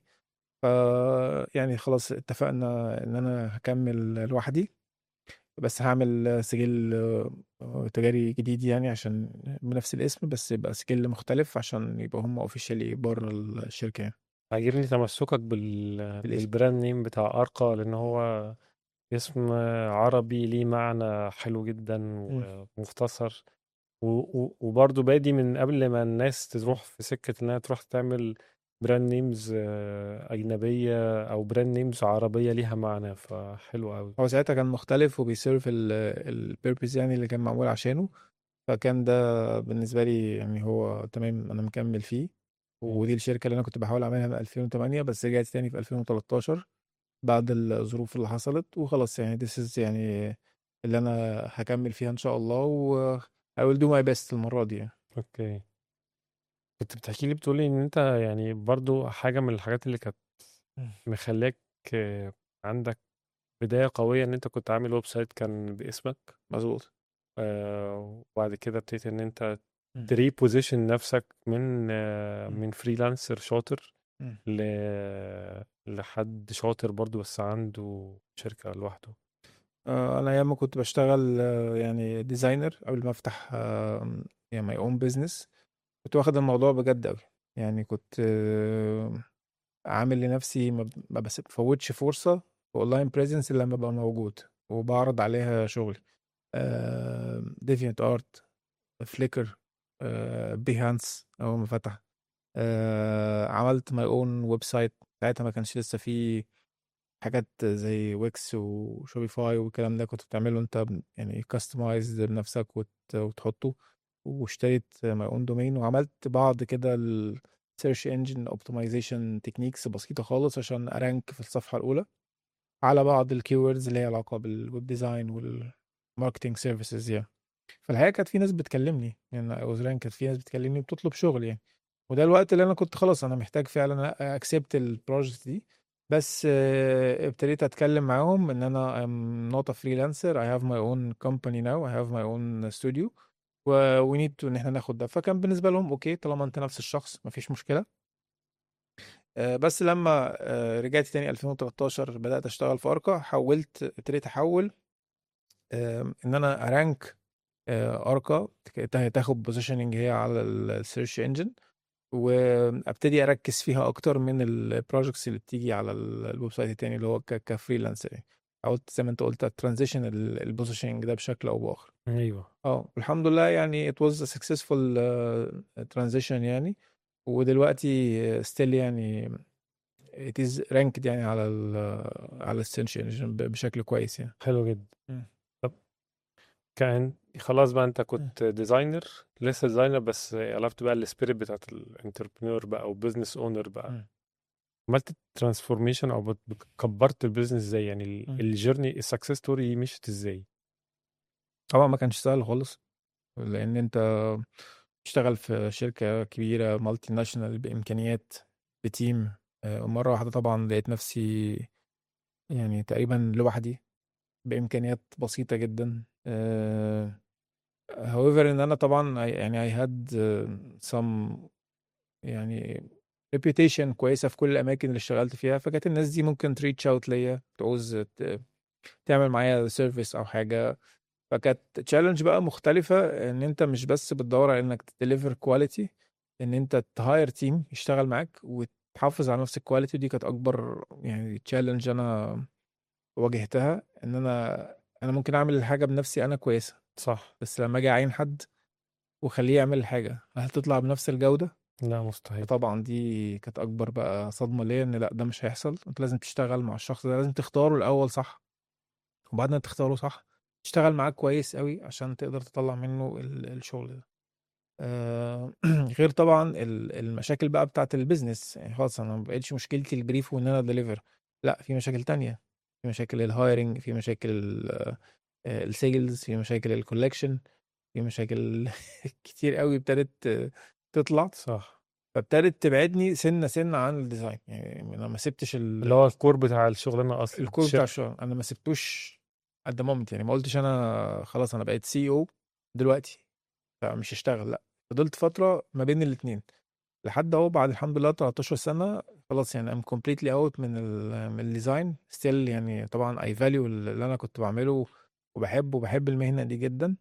فيعني خلاص اتفقنا إن أنا هاكمل لوحدي، بس هاعمل سجل تجاري جديد يعني عشان بنفس الاسم، بس يبقى سجل مختلف عشان يبقوا هم officially برّه الشركة يعني. عاجبني تمسكك بال بالاسم. بالbrand name بتاع ARCA لإن هو اسم عربي ليه معنى حلو جدًا إمم. ومختصر، و و وبرضه بادي من قبل ما الناس تروح في سكة إنها تروح تعمل brand names أجنبية أو brand names عربية ليها معنى، فحلو أوي. هو ساعتها كان مختلف وبيserve ال الpurpose يعني اللي كان معمول عشانه، فكان ده بالنسبة لي يعني هو تمام أنا مكمل فيه، إمم. ودي الشركة اللي أنا كنت باحاول أعملها من 2008 بس رجعت تاني في 2013 بعد الظروف اللي حصلت، وخلاص يعني this is يعني اللي أنا هاكمل فيها إن شاء الله، و I will do my best المرة دي يعني. أوكي. كنت بتحكي لي بتقول لي إن أنت يعني برضه حاجة من الحاجات اللي كانت إمم. مخلّياك عندك بداية قوية إن أنت كنت عامل website كان باسمك. مضبوط. آآ وبعد كده ابتديت إن أنت إمم. تreposition نفسك من إمم. من freelancer شاطر إمم. ل لحد شاطر برضه بس عنده شركة لوحده. آه، أنا أيام ما كنت باشتغل يعني designer قبل ما أفتح آمم يعني my own business كنت واخد الموضوع بجد أوي، يعني كنت عامل لنفسي ما ب ما باس بافوّتش فرصة في online presence إلا لمّا أبقى موجود، وباعرض عليها شغلي، آآ DeviantArt، Flickr، آآ Behance أول ما فتح، آآ عملت my own website ساعتها ما كانش لسه في حاجات زي Wix وShopify والكلام ده، كنت بتعمله أنت ب يعني customize بنفسك وت وتحطه، واشتريت my own domain وعملت بعض كده الsearch engine optimization techniques بسيطة خالص عشان أrank في الصفحة الأولى، على بعض الkeywords اللي هي علاقة بالweb design والmarketing services يعني. فالحقيقة كانت في ناس بتكلمني، يعني I was ranked كانت في ناس بتكلمني بتطلب شغل يعني، وده الوقت اللي أنا كنت خلاص أنا محتاج فعلًا أ accept الproject دي، بس آه، ابتديت اتكلم معاهم ان انا I'm not a freelancer I have my own company now I have my own studio و we need to ان احنا ناخد ده فكان بالنسبه لهم اوكي طالما انت نفس الشخص مفيش مشكله آه، بس لما آه، رجعت تاني 2013 بدات اشتغل في اركا حولت ابتديت احول آم، ان انا ارانك اركا تاخد بوزيشننج هي على السيرش انجن وابتدي اركز فيها اكتر من البروجكتس اللي بتيجي على ال- الويب سايت التاني اللي هو ك- كفريلانسر يعني حاولت زي ما انت قلت ترانزيشن البوزيشننج ده بشكل او باخر ايوه اه والحمد لله يعني it was a successful uh, transition يعني ودلوقتي still يعني it is ranked يعني على ال على السيرش انجن بشكل كويس يعني حلو جدا مم. طب كان خلاص بقى انت كنت ديزاينر لسه ديزاينر بس قلبت بقى السبيريت بتاعت الانتربرينور بقى او بزنس اونر بقى مم. عملت ترانسفورميشن او بت- بت- كبرت البيزنس ازاي يعني مم. الجيرني السكسس ستوري مشيت ازاي طبعا ما كانش سهل خالص لان انت تشتغل في شركة كبيرة مالتي ناشونال بإمكانيات بتيم آه، ومرة واحدة طبعا لقيت نفسي يعني تقريبا لوحدي بإمكانيات بسيطة جدا آه، however ان انا طبعا I- يعني I had uh, some يعني reputation كويسة في كل الأماكن اللي اشتغلت فيها فكانت الناس دي ممكن تريتش اوت ليا تعوز ت- تعمل معايا سيرفيس أو حاجة فكانت تشالنج بقى مختلفة ان انت مش بس بتدور على انك تديليفر كواليتي ان انت تهاير تيم يشتغل معاك وتحافظ على نفس الكواليتي دي كانت اكبر يعني تشالنج انا واجهتها ان انا انا ممكن اعمل الحاجة بنفسي انا كويسة صح بس لما اجي اعين حد وخليه يعمل الحاجة هل تطلع بنفس الجودة؟ لا مستحيل طبعا دي كانت اكبر بقى صدمة ليا ان لا ده مش هيحصل انت لازم تشتغل مع الشخص ده لازم تختاره الاول صح وبعد ما تختاره صح تشتغل معاه كويس قوي عشان تقدر تطلع منه ال- الشغل ده آه، غير طبعا ال- المشاكل بقى بتاعت البيزنس يعني خلاص انا ما بقتش مشكلتي البريف وان انا ديليفر لا في مشاكل تانية في مشاكل الهايرنج في مشاكل السيلز في مشاكل الكولكشن في مشاكل كتير قوي ابتدت آه، تطلع صح فابتدت تبعدني سنه سنه عن الديزاين يعني انا ما سبتش ال- اللي هو الكور بتاع الشغلانه اصلا الكور بتاع الشركة. الشغل انا ما سبتوش at the moment يعني ما قلتش انا خلاص انا بقيت سي او دلوقتي فمش هشتغل لا فضلت فتره ما بين الاثنين لحد اهو بعد الحمد لله 13 سنه خلاص يعني ام كومبليتلي اوت من ال من الديزاين ستيل يعني طبعا اي فاليو اللي انا كنت بعمله وبحبه وبحب المهنه دي جدا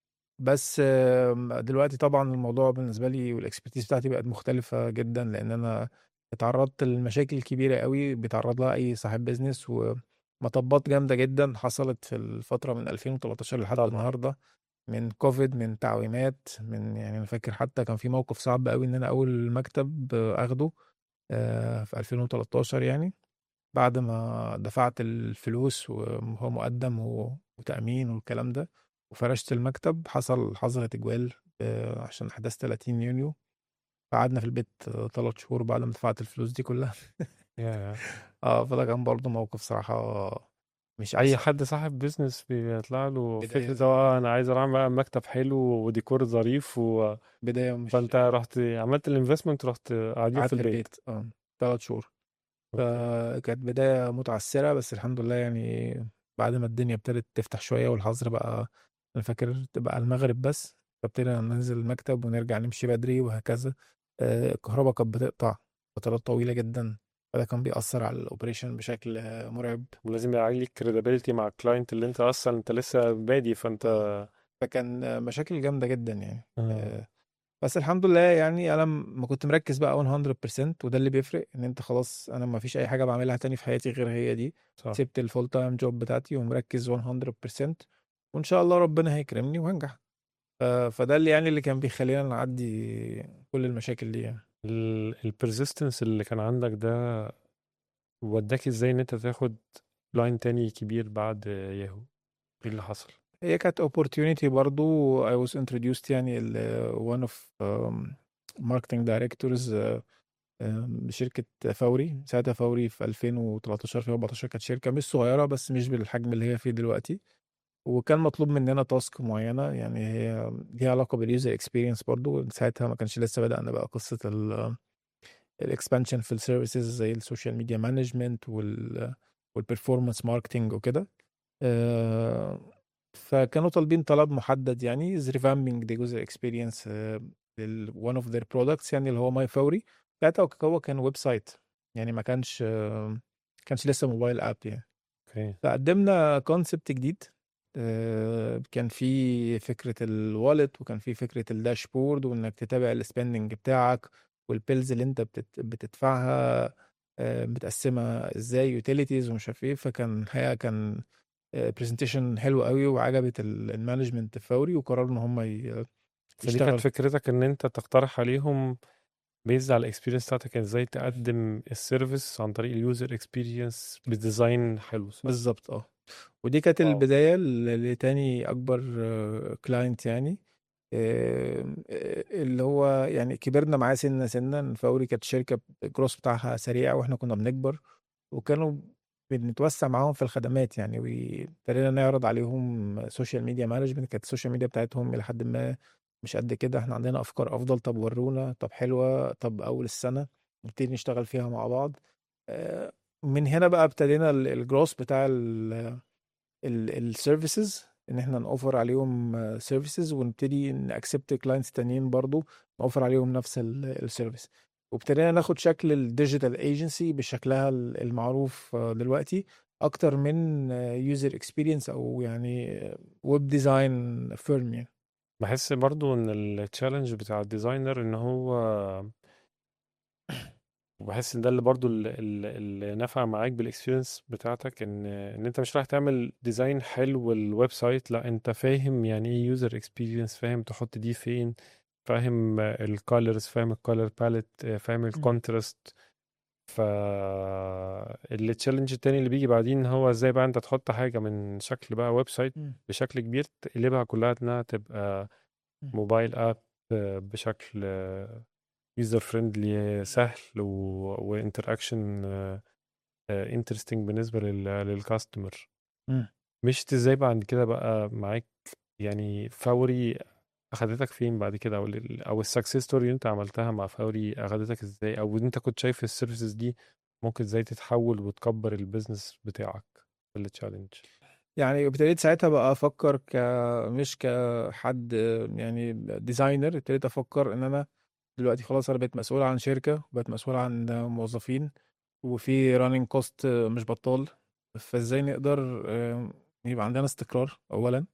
بس آم، دلوقتي طبعا الموضوع بالنسبه لي والاكسبرتيز بتاعتي بقت مختلفه جدا لان انا اتعرضت لمشاكل كبيره قوي بيتعرض لها اي صاحب بيزنس ومطبات جامده جدا حصلت في الفتره من 2013 لحد طبعا. النهارده من كوفيد من تعويمات من يعني انا فاكر حتى كان في موقف صعب قوي ان انا اول مكتب آه، اخده آه، في 2013 يعني بعد ما دفعت الفلوس وهو مقدم و- وتأمين والكلام ده وفرشت المكتب حصل حظر تجوال آه، عشان أحداث 30 يونيو قعدنا في البيت ثلاث شهور بعد ما دفعت الفلوس دي كلها يا اه فده كان برضه موقف صراحة مش اي أحسن حد صاحب بيزنس بيطلع له بداية فكره اه انا عايز اعمل بقى مكتب حلو وديكور ظريف و... بداية مش فانت رحت عملت الانفستمنت رحت قاعدين قعدت في في البيت البيت اه ثلاث شهور اوكي فكانت بداية متعثرة بس الحمد لله يعني بعد ما الدنيا ابتدت تفتح شوية والحظر بقى أنا فاكر تبقى على المغرب بس فابتدينا ننزل المكتب ونرجع نمشي بدري وهكذا آه، الكهرباء كانت بتقطع فترات طويلة جدا فده كان بيأثر على الأوبريشن بشكل آه، مرعب ولازم يبقى عليك كريديبيليتي مع الكلاينت اللي انت اصلا انت لسه بادي فانت فكان آه، مشاكل جامدة جدا يعني آه. آه، بس الحمد لله يعني انا م- ما كنت مركز بقى 100% وده اللي بيفرق ان انت خلاص انا ما فيش اي حاجه بعملها تاني في حياتي غير هي دي صح سبت الفول تايم جوب بتاعتي ومركز 100% وان شاء الله ربنا هيكرمني وهنجح ف- فده اللي يعني اللي كان بيخلينا نعدي كل المشاكل دي يعني البرزيستنس اللي كان عندك ده وداك ازاي ان انت تاخد لاين تاني كبير بعد ياهو ايه اللي حصل هي كانت opportunity برضو I was introduced يعني ل one of um, marketing directors uh, um, بشركة فوري ساعتها فوري في 2013 2014 كانت شركة مش صغيرة بس مش بالحجم اللي هي فيه دلوقتي وكان مطلوب مننا تاسك معينة يعني هي ليها علاقة باليوزر اكسبيرينس برضو ساعتها ما كانش لسه بدأنا بقى قصة ال الاكسبانشن في السيرفيسز زي السوشيال ميديا مانجمنت وال والبرفورمانس ماركتنج وكده آه، فكانوا طالبين طلب محدد يعني از ريفامبينج ذا جزء اكسبيرينس one اوف their برودكتس يعني اللي هو ماي فوري ساعتها هو كان ويب سايت يعني ما كانش آه، كانش لسه موبايل اب يعني اوكي فقدمنا كونسبت جديد آه، كان في فكرة الوالت وكان في فكرة الداشبورد وانك تتابع السبندنج بتاعك والبيلز اللي انت بتت- بتدفعها آه، متقسمة ازاي يوتيليتيز ومش عارف ايه فكان الحقيقة كان برزنتيشن حلو قوي وعجبت ال- المانجمنت فوري وقرروا ان هم ي- فدي كانت يشتغلوا فكرتك ان انت تقترح عليهم بيزد على الاكسبيرينس بتاعتك ازاي تقدم السيرفيس عن طريق اليوزر اكسبيرينس بديزاين حلو صح؟ بالظبط اه ودي كانت واو البداية ل- لتاني أكبر كلاينت يعني آه، آه، اللي هو يعني كبرنا معاه سنة سنة فوري كانت شركة الجروس بتاعها سريع واحنا كنا بنكبر وكانوا بنتوسع معاهم في الخدمات يعني وابتدينا نعرض عليهم سوشيال ميديا مانجمنت كانت السوشيال ميديا بتاعتهم إلى حد ما مش قد كده احنا عندنا أفكار أفضل طب ورونا طب حلوة طب أول السنة نبتدي نشتغل فيها مع بعض آه، من هنا بقى ابتدينا الجروس بتاع السيرفيسز ان احنا نوفر عليهم سيرفيسز ونبتدي نأكسبت كلاينتس تانيين برضو نوفر عليهم نفس السيرفيس وابتدينا ناخد شكل الديجيتال ايجنسي بشكلها ال- المعروف آه، دلوقتي اكتر من يوزر اكسبيرينس او يعني ويب ديزاين فيرم يعني بحس برضو ان التشالنج بتاع الديزاينر ان هو وبحس ان ده اللي برضو اللي, اللي نفع معاك بالاكسبيرينس بتاعتك ان ان انت مش رايح تعمل ديزاين حلو الويب سايت لا انت فاهم يعني ايه يوزر اكسبيرينس فاهم تحط دي فين فاهم الكالرز فاهم الكالر باليت فاهم مم. الكونتراست ف التشالنج التاني اللي بيجي بعدين هو ازاي بقى انت تحط حاجة من شكل بقى ويب سايت مم. بشكل كبير تقلبها كلها انها تبقى مم. موبايل اب بشكل يوزر فريندلي سهل وانتراكشن انترستنج بالنسبه لل للكاستمر مم. مشت ازاي بعد كده بقى معاك يعني فوري اخدتك فين بعد كده او ال او السكسس ستوري اللي انت عملتها مع فوري اخدتك ازاي او انت كنت شايف السيرفيسز دي ممكن ازاي تتحول وتكبر البيزنس بتاعك في التشالنج يعني ابتديت ساعتها بقى افكر ك مش كحد يعني ديزاينر ابتديت افكر ان انا دلوقتي خلاص انا بقيت مسؤول عن شركة وبقيت مسؤول عن موظفين وفي راننج كوست مش بطال فازاي نقدر آه، يبقى عندنا استقرار اولا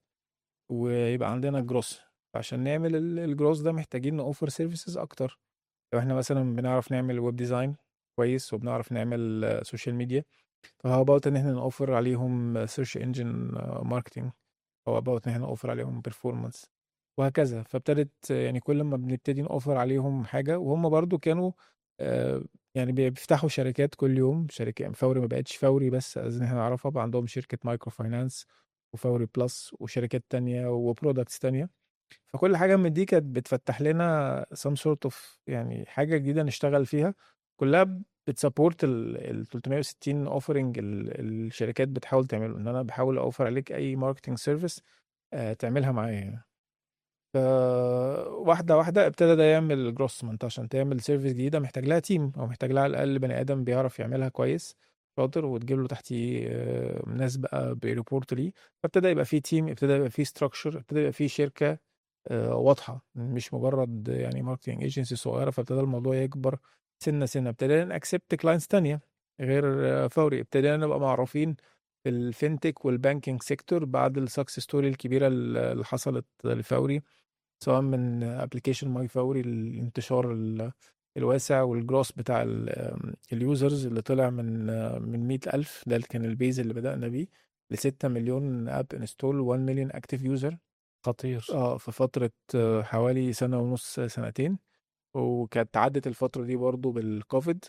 ويبقى عندنا جروس عشان نعمل ال- الجروس ده محتاجين نوفر سيرفيسز اكتر لو احنا مثلا بنعرف نعمل ويب ديزاين كويس وبنعرف نعمل سوشيال ميديا فهو about ان احنا نوفر عليهم سيرش انجن ماركتنج هو about ان احنا نوفر عليهم performance وهكذا فابتدت يعني كل ما بنبتدي نوفر عليهم حاجة وهم برضو كانوا آه، يعني بيفتحوا شركات كل يوم شركة فوري ما بقتش فوري بس عايزين احنا نعرفها بقى عندهم شركة مايكرو فاينانس وفوري بلس وشركات تانية وبرودكتس تانية فكل حاجة من دي كانت بتفتح لنا some sort of يعني حاجة جديدة نشتغل فيها كلها بتسابورت ال 360 اوفرنج الشركات بتحاول تعمله ان انا بحاول اوفر عليك اي ماركتنج سيرفيس تعملها معايا يعني. ف واحده واحده ابتدى ده يعمل جروس ما انت عشان تعمل سيرفيس جديده محتاج لها تيم او محتاج لها على الاقل بني ادم بيعرف يعملها كويس شاطر وتجيب له تحتيه آه، ناس بقى بيريبورت ليه فابتدى يبقى في تيم ابتدى يبقى في ستراكشر ابتدى يبقى في شركه آه، واضحه مش مجرد يعني ماركتنج ايجنسي صغيره فابتدى الموضوع يكبر سنه سنه ابتدينا نأكسبت كلاينتس تانية غير آه، فوري ابتدينا نبقى معروفين في الفينتك والبانكينج سيكتور بعد السكسس ستوري الكبيره اللي حصلت لفوري سواء من ابلكيشن ماي فوري الانتشار ال- الواسع والجروس بتاع اليوزرز اللي طلع من من 100 ألف ده اللي كان البيز اللي بدأنا بيه ل 6 مليون اب انستول 1 مليون اكتيف يوزر خطير اه في فترة آه، حوالي سنة ونص سنتين وكانت عدت الفترة دي برضو بالكوفيد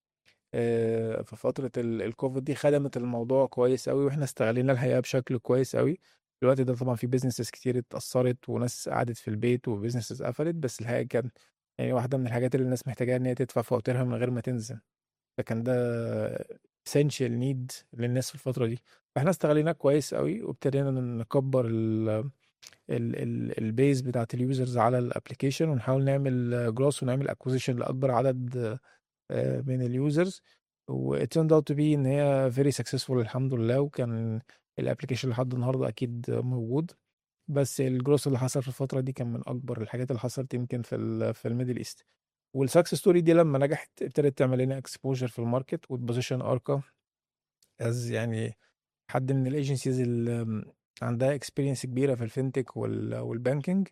آه، في فترة ال- الكوفيد دي خدمت الموضوع كويس قوي واحنا استغلينا الحقيقة بشكل كويس قوي في الوقت ده طبعا في بيزنسز كتير اتأثرت وناس قعدت في البيت وبيزنسز قفلت بس الحقيقة كان يعني واحدة من الحاجات اللي الناس محتاجاها ان هي تدفع فواتيرها من غير ما تنزل فكان ده essential need للناس في الفترة دي فاحنا استغليناه كويس قوي وابتدينا نكبر ال ال ال البيز بتاعت اليوزرز على الابلكيشن ونحاول نعمل جروس ونعمل اكوزيشن لاكبر عدد آه، من اليوزرز و it turned out to be ان هي very successful الحمد لله وكان الابلكيشن لحد النهارده اكيد موجود بس الجروس اللي حصل في الفتره دي كان من اكبر الحاجات اللي حصلت يمكن في ال في الميدل ايست والسكسس ستوري دي لما نجحت ابتدت تعمل لنا اكسبوجر في الماركت وتبوزيشن اركا از يعني حد من الايجنسيز اللي عندها اكسبيرينس كبيره في الفinتك والبانكينج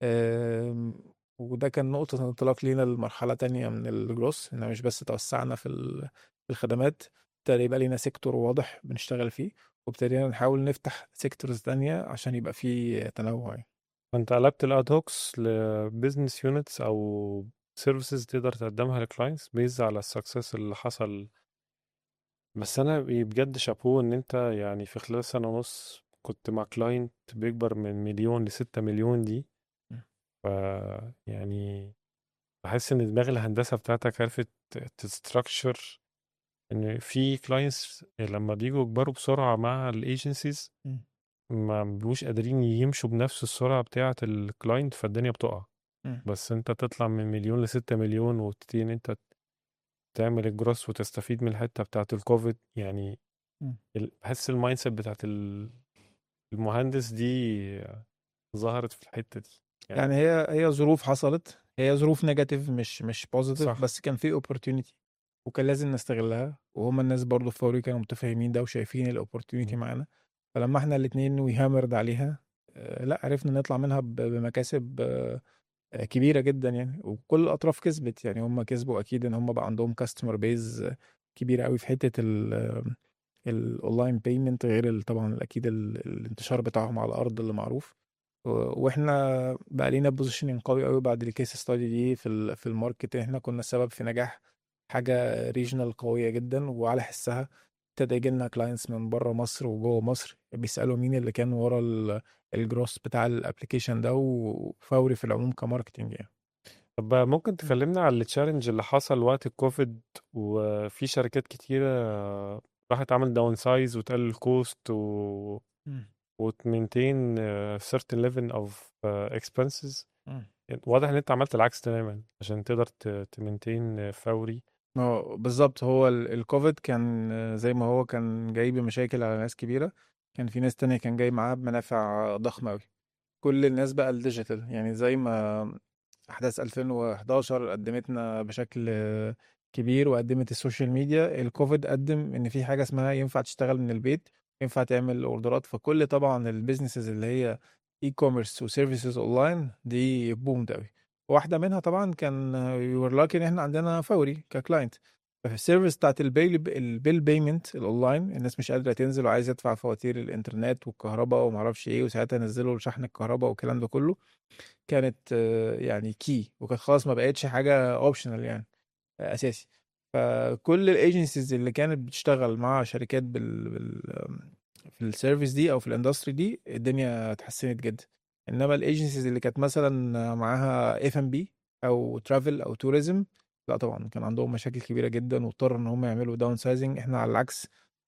وده كان نقطة انطلاق لينا لمرحلة تانية من الجروس إن مش بس توسعنا في ال- في الخدمات ابتدى يبقى لينا سيكتور واضح بنشتغل فيه وابتدينا نحاول نفتح سيكتورز تانية عشان يبقى فيه تنوع يعني. فانت قلبت الاد هوكس لبزنس يونتس او سيرفيسز تقدر تقدمها لكلاينتس بيز على السكسس اللي حصل بس انا بجد شابوه ان انت يعني في خلال سنة ونص كنت مع كلاينت بيكبر من مليون لستة مليون دي م. ف يعني بحس ان دماغ الهندسة بتاعتك عرفت تستراكشر ان في كلاينتس لما بيجوا يكبروا بسرعة مع الايجنسيز م. ما بيبقوش قادرين يمشوا بنفس السرعة بتاعة الكلاينت فالدنيا بتقع م. بس انت تطلع من مليون لستة مليون وتبتدي ان انت تعمل الجروس وتستفيد من الحتة بتاعة الكوفيد يعني م. ال- بحس المايند سيت بتاعة ال- المهندس دي ظهرت في الحتة دي يعني هي هي ظروف حصلت هي ظروف نيجاتيف مش مش بوزيتيف صح. بس كان في اوبورتيونيتي وكان لازم نستغلها وهم الناس برضو في فوري كانوا متفاهمين ده وشايفين الاوبورتيونيتي م. معانا فلما احنا الاثنين وي هامرد عليها آه، لا عرفنا نطلع منها ب- بمكاسب آه، آه، كبيره جدا يعني وكل الاطراف كسبت يعني هم كسبوا اكيد ان هم بقى عندهم كاستمر بيز كبيره قوي في حته الاونلاين بيمنت غير ال- طبعا اكيد ال- الانتشار بتاعهم على الارض اللي معروف و- واحنا بقى لينا بوزيشننج قوي قوي بعد الكيس ستادي دي في ال- في الماركت احنا كنا السبب في نجاح حاجه ريجنال قويه جدا وعلى حسها ابتدى يجي لنا كلاينتس من بره مصر وجوه مصر بيسالوا مين اللي كان ورا ال- الجروس بتاع الابلكيشن ده وفوري في العموم كماركتنج يعني طب ممكن تكلمنا على التشالنج اللي حصل وقت الكوفيد وفي شركات كتيرة راحت عمل داون سايز وتقلل الكوست و وتمينتين certain level of uh, expenses مم. واضح ان انت عملت العكس تماما عشان تقدر تمينتين فوري اه بالظبط هو ال- الكوفيد كان آه، زي ما هو كان جاي بمشاكل على ناس كبيرة كان في ناس تانية كان جاي معاها بمنافع ضخمة أوي كل الناس بقى الديجيتال يعني زي ما أحداث 2011 قدمتنا بشكل آه، كبير وقدمت السوشيال ميديا الكوفيد قدم إن في حاجة اسمها ينفع تشتغل من البيت ينفع تعمل اوردرات فكل طبعا البيزنسز اللي هي اي كوميرس وسيرفيسز اونلاين دي بومد قوي واحده منها طبعا كان يور لاكي ان احنا عندنا فوري ككلاينت ففي السيرفيس بتاعت البيل البيل بيمنت الاونلاين الناس مش قادره تنزل وعايزه تدفع فواتير الانترنت والكهرباء وما اعرفش ايه وساعتها نزلوا شحن الكهرباء والكلام ده كله كانت آه، يعني كي وكانت خلاص ما بقتش حاجه اوبشنال يعني آه، اساسي فكل الايجنسيز اللي كانت بتشتغل مع شركات بال, بال في السيرفيس دي او في الاندستري دي الدنيا اتحسنت جدا انما الايجنسيز اللي كانت مثلا معاها اف ام بي او ترافل او توريزم لا طبعا كان عندهم مشاكل كبيره جدا واضطروا ان هم يعملوا داون سايزنج احنا على العكس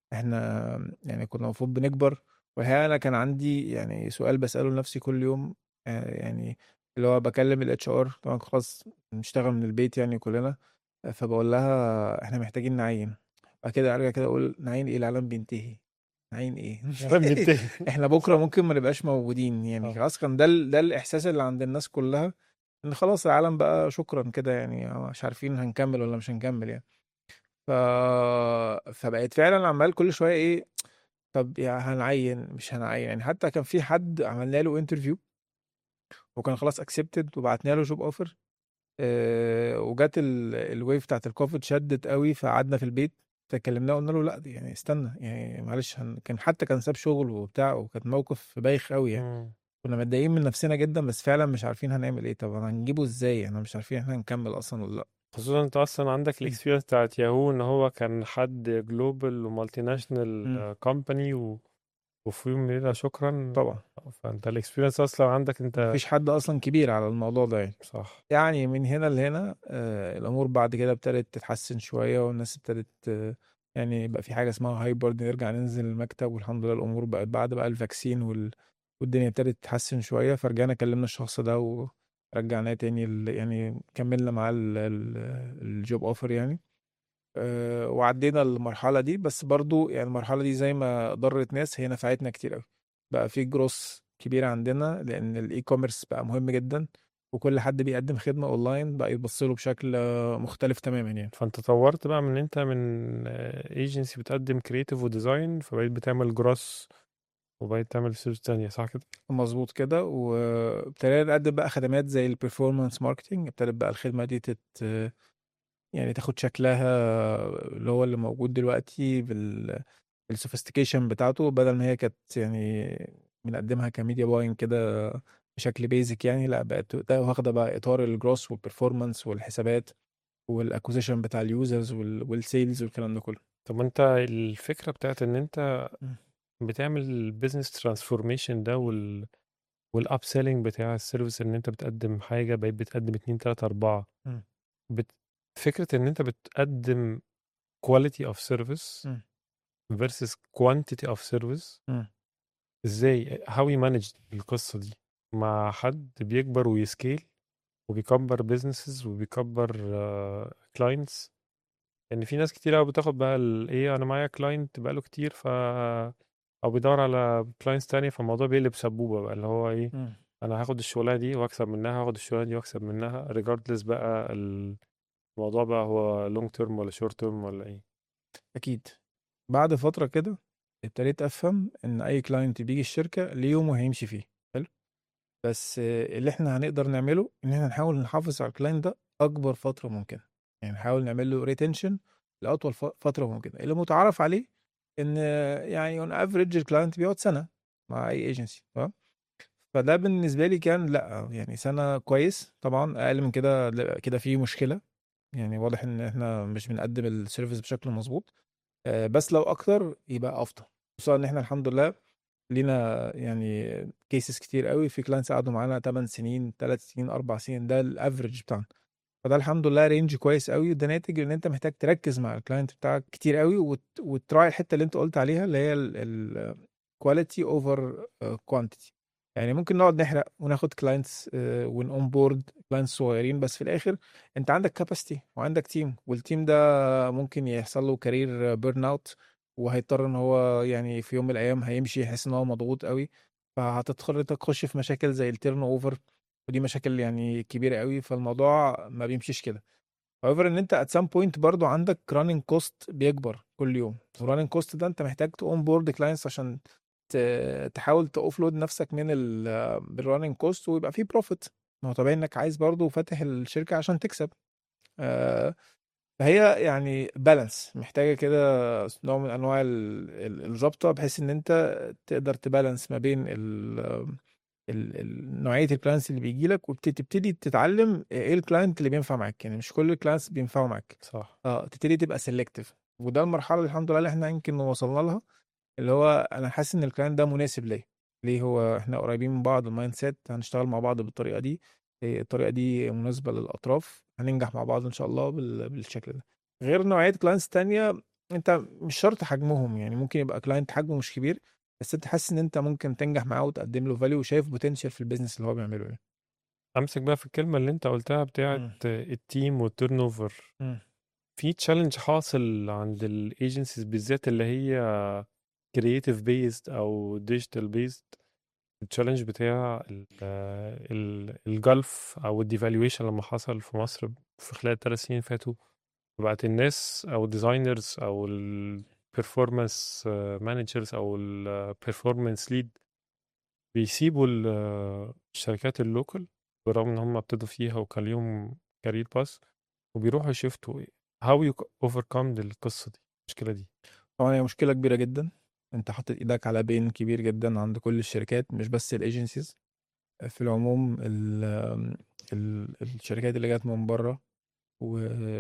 احنا يعني كنا المفروض بنكبر والحقيقه انا كان عندي يعني سؤال بساله لنفسي كل يوم آه، يعني اللي هو بكلم الاتش ار طبعا خلاص بنشتغل من البيت يعني كلنا فبقول لها احنا محتاجين نعين بعد كده ارجع كده اقول نعين ايه العالم بينتهي نعين ايه العالم بينتهي. احنا بكره ممكن ما نبقاش موجودين يعني آه. خلاص كان ده ال- ده الاحساس اللي عند الناس كلها ان خلاص العالم بقى شكرا كده يعني مش عارفين هنكمل ولا مش هنكمل يعني ف... فبقيت فعلا عمال كل شويه ايه طب يا هنعين مش هنعين يعني حتى كان في حد عملنا له انترفيو وكان خلاص اكسبتد وبعتنا له جوب اوفر وجات ال- الويف بتاعت الكوفيد شدت قوي فقعدنا في البيت فكلمناه قلنا له لا دي يعني استنى يعني معلش هن... كان حتى كان ساب شغل وبتاع وكان موقف بايخ قوي يعني مم. كنا متضايقين من نفسنا جدا بس فعلا مش عارفين هنعمل ايه طب هنجيبه ازاي احنا مش عارفين احنا هنكمل اصلا ولا لا خصوصا انت اصلا عندك الاكسبيرينس بتاعت ياهو ان هو كان حد جلوبال ومالتي ناشونال مم. كومباني و... وفي يوم وليله شكرا طبعا فانت الاكسبيرينس اصلا عندك انت مفيش حد اصلا كبير على الموضوع ده يعني صح يعني من هنا لهنا آه الامور بعد كده ابتدت تتحسن شويه والناس ابتدت آه يعني بقى في حاجه اسمها هايبرد نرجع ننزل المكتب والحمد لله الامور بقت بعد بقى الفاكسين وال... والدنيا ابتدت تتحسن شويه فرجعنا كلمنا الشخص ده ورجعناه تاني ال... يعني كملنا معاه ال... ال... الجوب اوفر يعني آه، وعدينا المرحلة دي بس برضو يعني المرحلة دي زي ما ضرت ناس هي نفعتنا كتير قوي بقى في جروس كبير عندنا لأن الإي كوميرس بقى مهم جدا وكل حد بيقدم خدمة أونلاين بقى يبص له بشكل آه، مختلف تماما يعني فانت طورت بقى من انت من ايجنسي بتقدم كرييتيف وديزاين فبقيت بتعمل جروس وبقيت تعمل سيرش تانية صح كده؟ مظبوط كده وابتدينا نقدم بقى خدمات زي البرفورمانس ماركتنج ابتدت بقى الخدمة دي تت يعني تاخد شكلها اللي هو اللي موجود دلوقتي بال السوفيستيكيشن بتاعته بدل ما هي كانت يعني بنقدمها كميديا باينج كده بشكل بيزك يعني لا بقت واخده بقى اطار الجروس والبرفورمانس والحسابات والاكوزيشن بتاع اليوزرز والسيلز والكلام ده كله طب انت الفكرة بتاعت ان انت مم. بتعمل البيزنس ترانسفورميشن ده وال والاب سيلينج بتاع السيرفيس ان انت بتقدم حاجة بقيت بتقدم اتنين تلاتة اربعة مم. بت... فكرة ان انت بتقدم quality of service مم. versus quantity of service مم. ازاي how you manage القصة دي مع حد بيكبر ويسكيل وبيكبر businesses وبيكبر uh, clients يعني في ناس كتير قوي بتاخد بقى ال- ايه انا معايا كلاينت بقاله كتير ف او بيدور على كلاينتس تانية فالموضوع بيقلب سبوبة بقى اللي هو ايه مم. انا هاخد الشغلانة دي واكسب منها هاخد الشغلانة دي واكسب منها regardless بقى الموضوع بقى هو long term ولا short term ولا ايه اكيد بعد فتره كده ابتديت افهم ان اي كلاينت بيجي الشركه ليه يوم وهيمشي فيه حلو بس آه، اللي احنا هنقدر نعمله ان احنا نحاول نحافظ على الكلاينت ده اكبر فتره ممكنه يعني نحاول نعمل له ريتنشن لاطول ف- فتره ممكنه اللي متعارف عليه ان آه، يعني اون افريج الكلاينت بيقعد سنه مع اي ايجنسي تمام فده بالنسبه لي كان لا يعني سنه كويس طبعا اقل من كده لا، كده في مشكله يعني واضح ان احنا مش بنقدم السيرفيس بشكل مظبوط آه، بس لو اكتر يبقى افضل خصوصا ان احنا الحمد لله لينا يعني كيسز كتير قوي في كلاينتس قعدوا معانا 8 سنين 3 سنين 4 سنين ده الافريج بتاعنا فده الحمد لله رينج كويس قوي وده ناتج ان انت محتاج تركز مع الكلاينت بتاعك كتير قوي وت... وتراعي الحته اللي انت قلت عليها اللي هي الكواليتي اوفر كوانتيتي يعني ممكن نقعد نحرق وناخد كلاينتس ون بورد كلاينتس صغيرين بس في الاخر انت عندك كاباسيتي وعندك تيم والتيم ده ممكن يحصل له كارير بيرن اوت وهيضطر ان هو يعني في يوم من الايام هيمشي يحس ان هو مضغوط قوي فهتضطر تخش في مشاكل زي التيرن اوفر ودي مشاكل يعني كبيره قوي فالموضوع ما بيمشيش كده however ان انت at some point برضو عندك running cost بيكبر كل يوم running cost ده انت محتاج تقوم بورد كلاينتس عشان ت- تحاول تأوفلود نفسك من الرننج كوست ويبقى فيه بروفيت ما هو طبيعي انك عايز برضو فاتح الشركة عشان تكسب آه، فهي يعني بالانس محتاجة كده نوع من انواع ال- ال- الرابطة بحيث ان انت تقدر تبالانس ما بين ال ال- ال- نوعية الكلاينتس اللي بيجي لك وتبتدي تتعلم ايه الكلاينت اللي بينفع معاك يعني مش كل الكلاينتس بينفعوا معاك صح اه تبتدي تبقى سيلكتيف وده المرحلة اللي الحمد لله اللي احنا يمكن وصلنا لها اللي هو انا حاسس ان الكلاينت ده مناسب ليا ليه هو احنا قريبين من بعض المايند سيت هنشتغل مع بعض بالطريقه دي إيه، الطريقه دي مناسبه للاطراف هننجح مع بعض ان شاء الله بال- بالشكل ده غير نوعيه كلاينتس تانية انت مش شرط حجمهم يعني ممكن يبقى كلاينت حجمه مش كبير بس انت حاسس ان انت ممكن تنجح معاه وتقدم له فاليو وشايف بوتنشال في البيزنس اللي هو بيعمله يعني امسك بقى في الكلمة اللي انت قلتها بتاعت مم. التيم والتيرن اوفر مم. في تشالنج حاصل عند الايجنسيز بالذات اللي هي كرييتيف بيزد او ديجيتال بيزد التشالنج بتاع ال- ال- الجلف او الديفالويشن لما حصل في مصر في خلال الثلاث سنين فاتوا بقت الناس او الديزاينرز او البرفورمانس مانجرز او البرفورمانس ليد بيسيبوا ال- الشركات اللوكال برغم ان هم ابتدوا فيها وكان ليهم كارير باس وبيروحوا يشفتوا هاو يو اوفركم القصه دي المشكله دي طبعا هي مشكله كبيره جدا انت حاطط ايدك على بين كبير جدا عند كل الشركات مش بس الايجنسيز في العموم ال ال الشركات اللي جت من بره و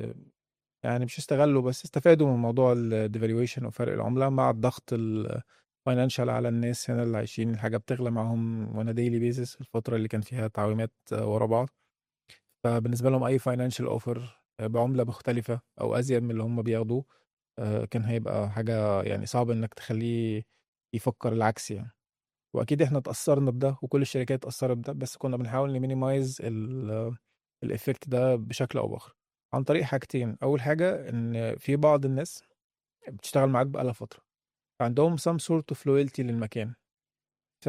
يعني مش استغلوا بس استفادوا من موضوع الديفالويشن وفرق العملة مع الضغط الفاينانشال على الناس هنا اللي عايشين الحاجة بتغلى معاهم وانا ديلي بيزس الفترة اللي كان فيها تعويمات ورا بعض فبالنسبة لهم أي فاينانشال اوفر بعملة مختلفة أو أزيد من اللي هم بياخدوه آه، كان هيبقى حاجة يعني صعب إنك تخليه يفكر العكس يعني واكيد احنا اتاثرنا بده وكل الشركات اتاثرت بده بس كنا بنحاول نمينيمايز الايفكت ده بشكل او باخر عن طريق حاجتين اول حاجه ان في بعض الناس بتشتغل معاك بقالها فتره فعندهم some sort of loyalty للمكان ف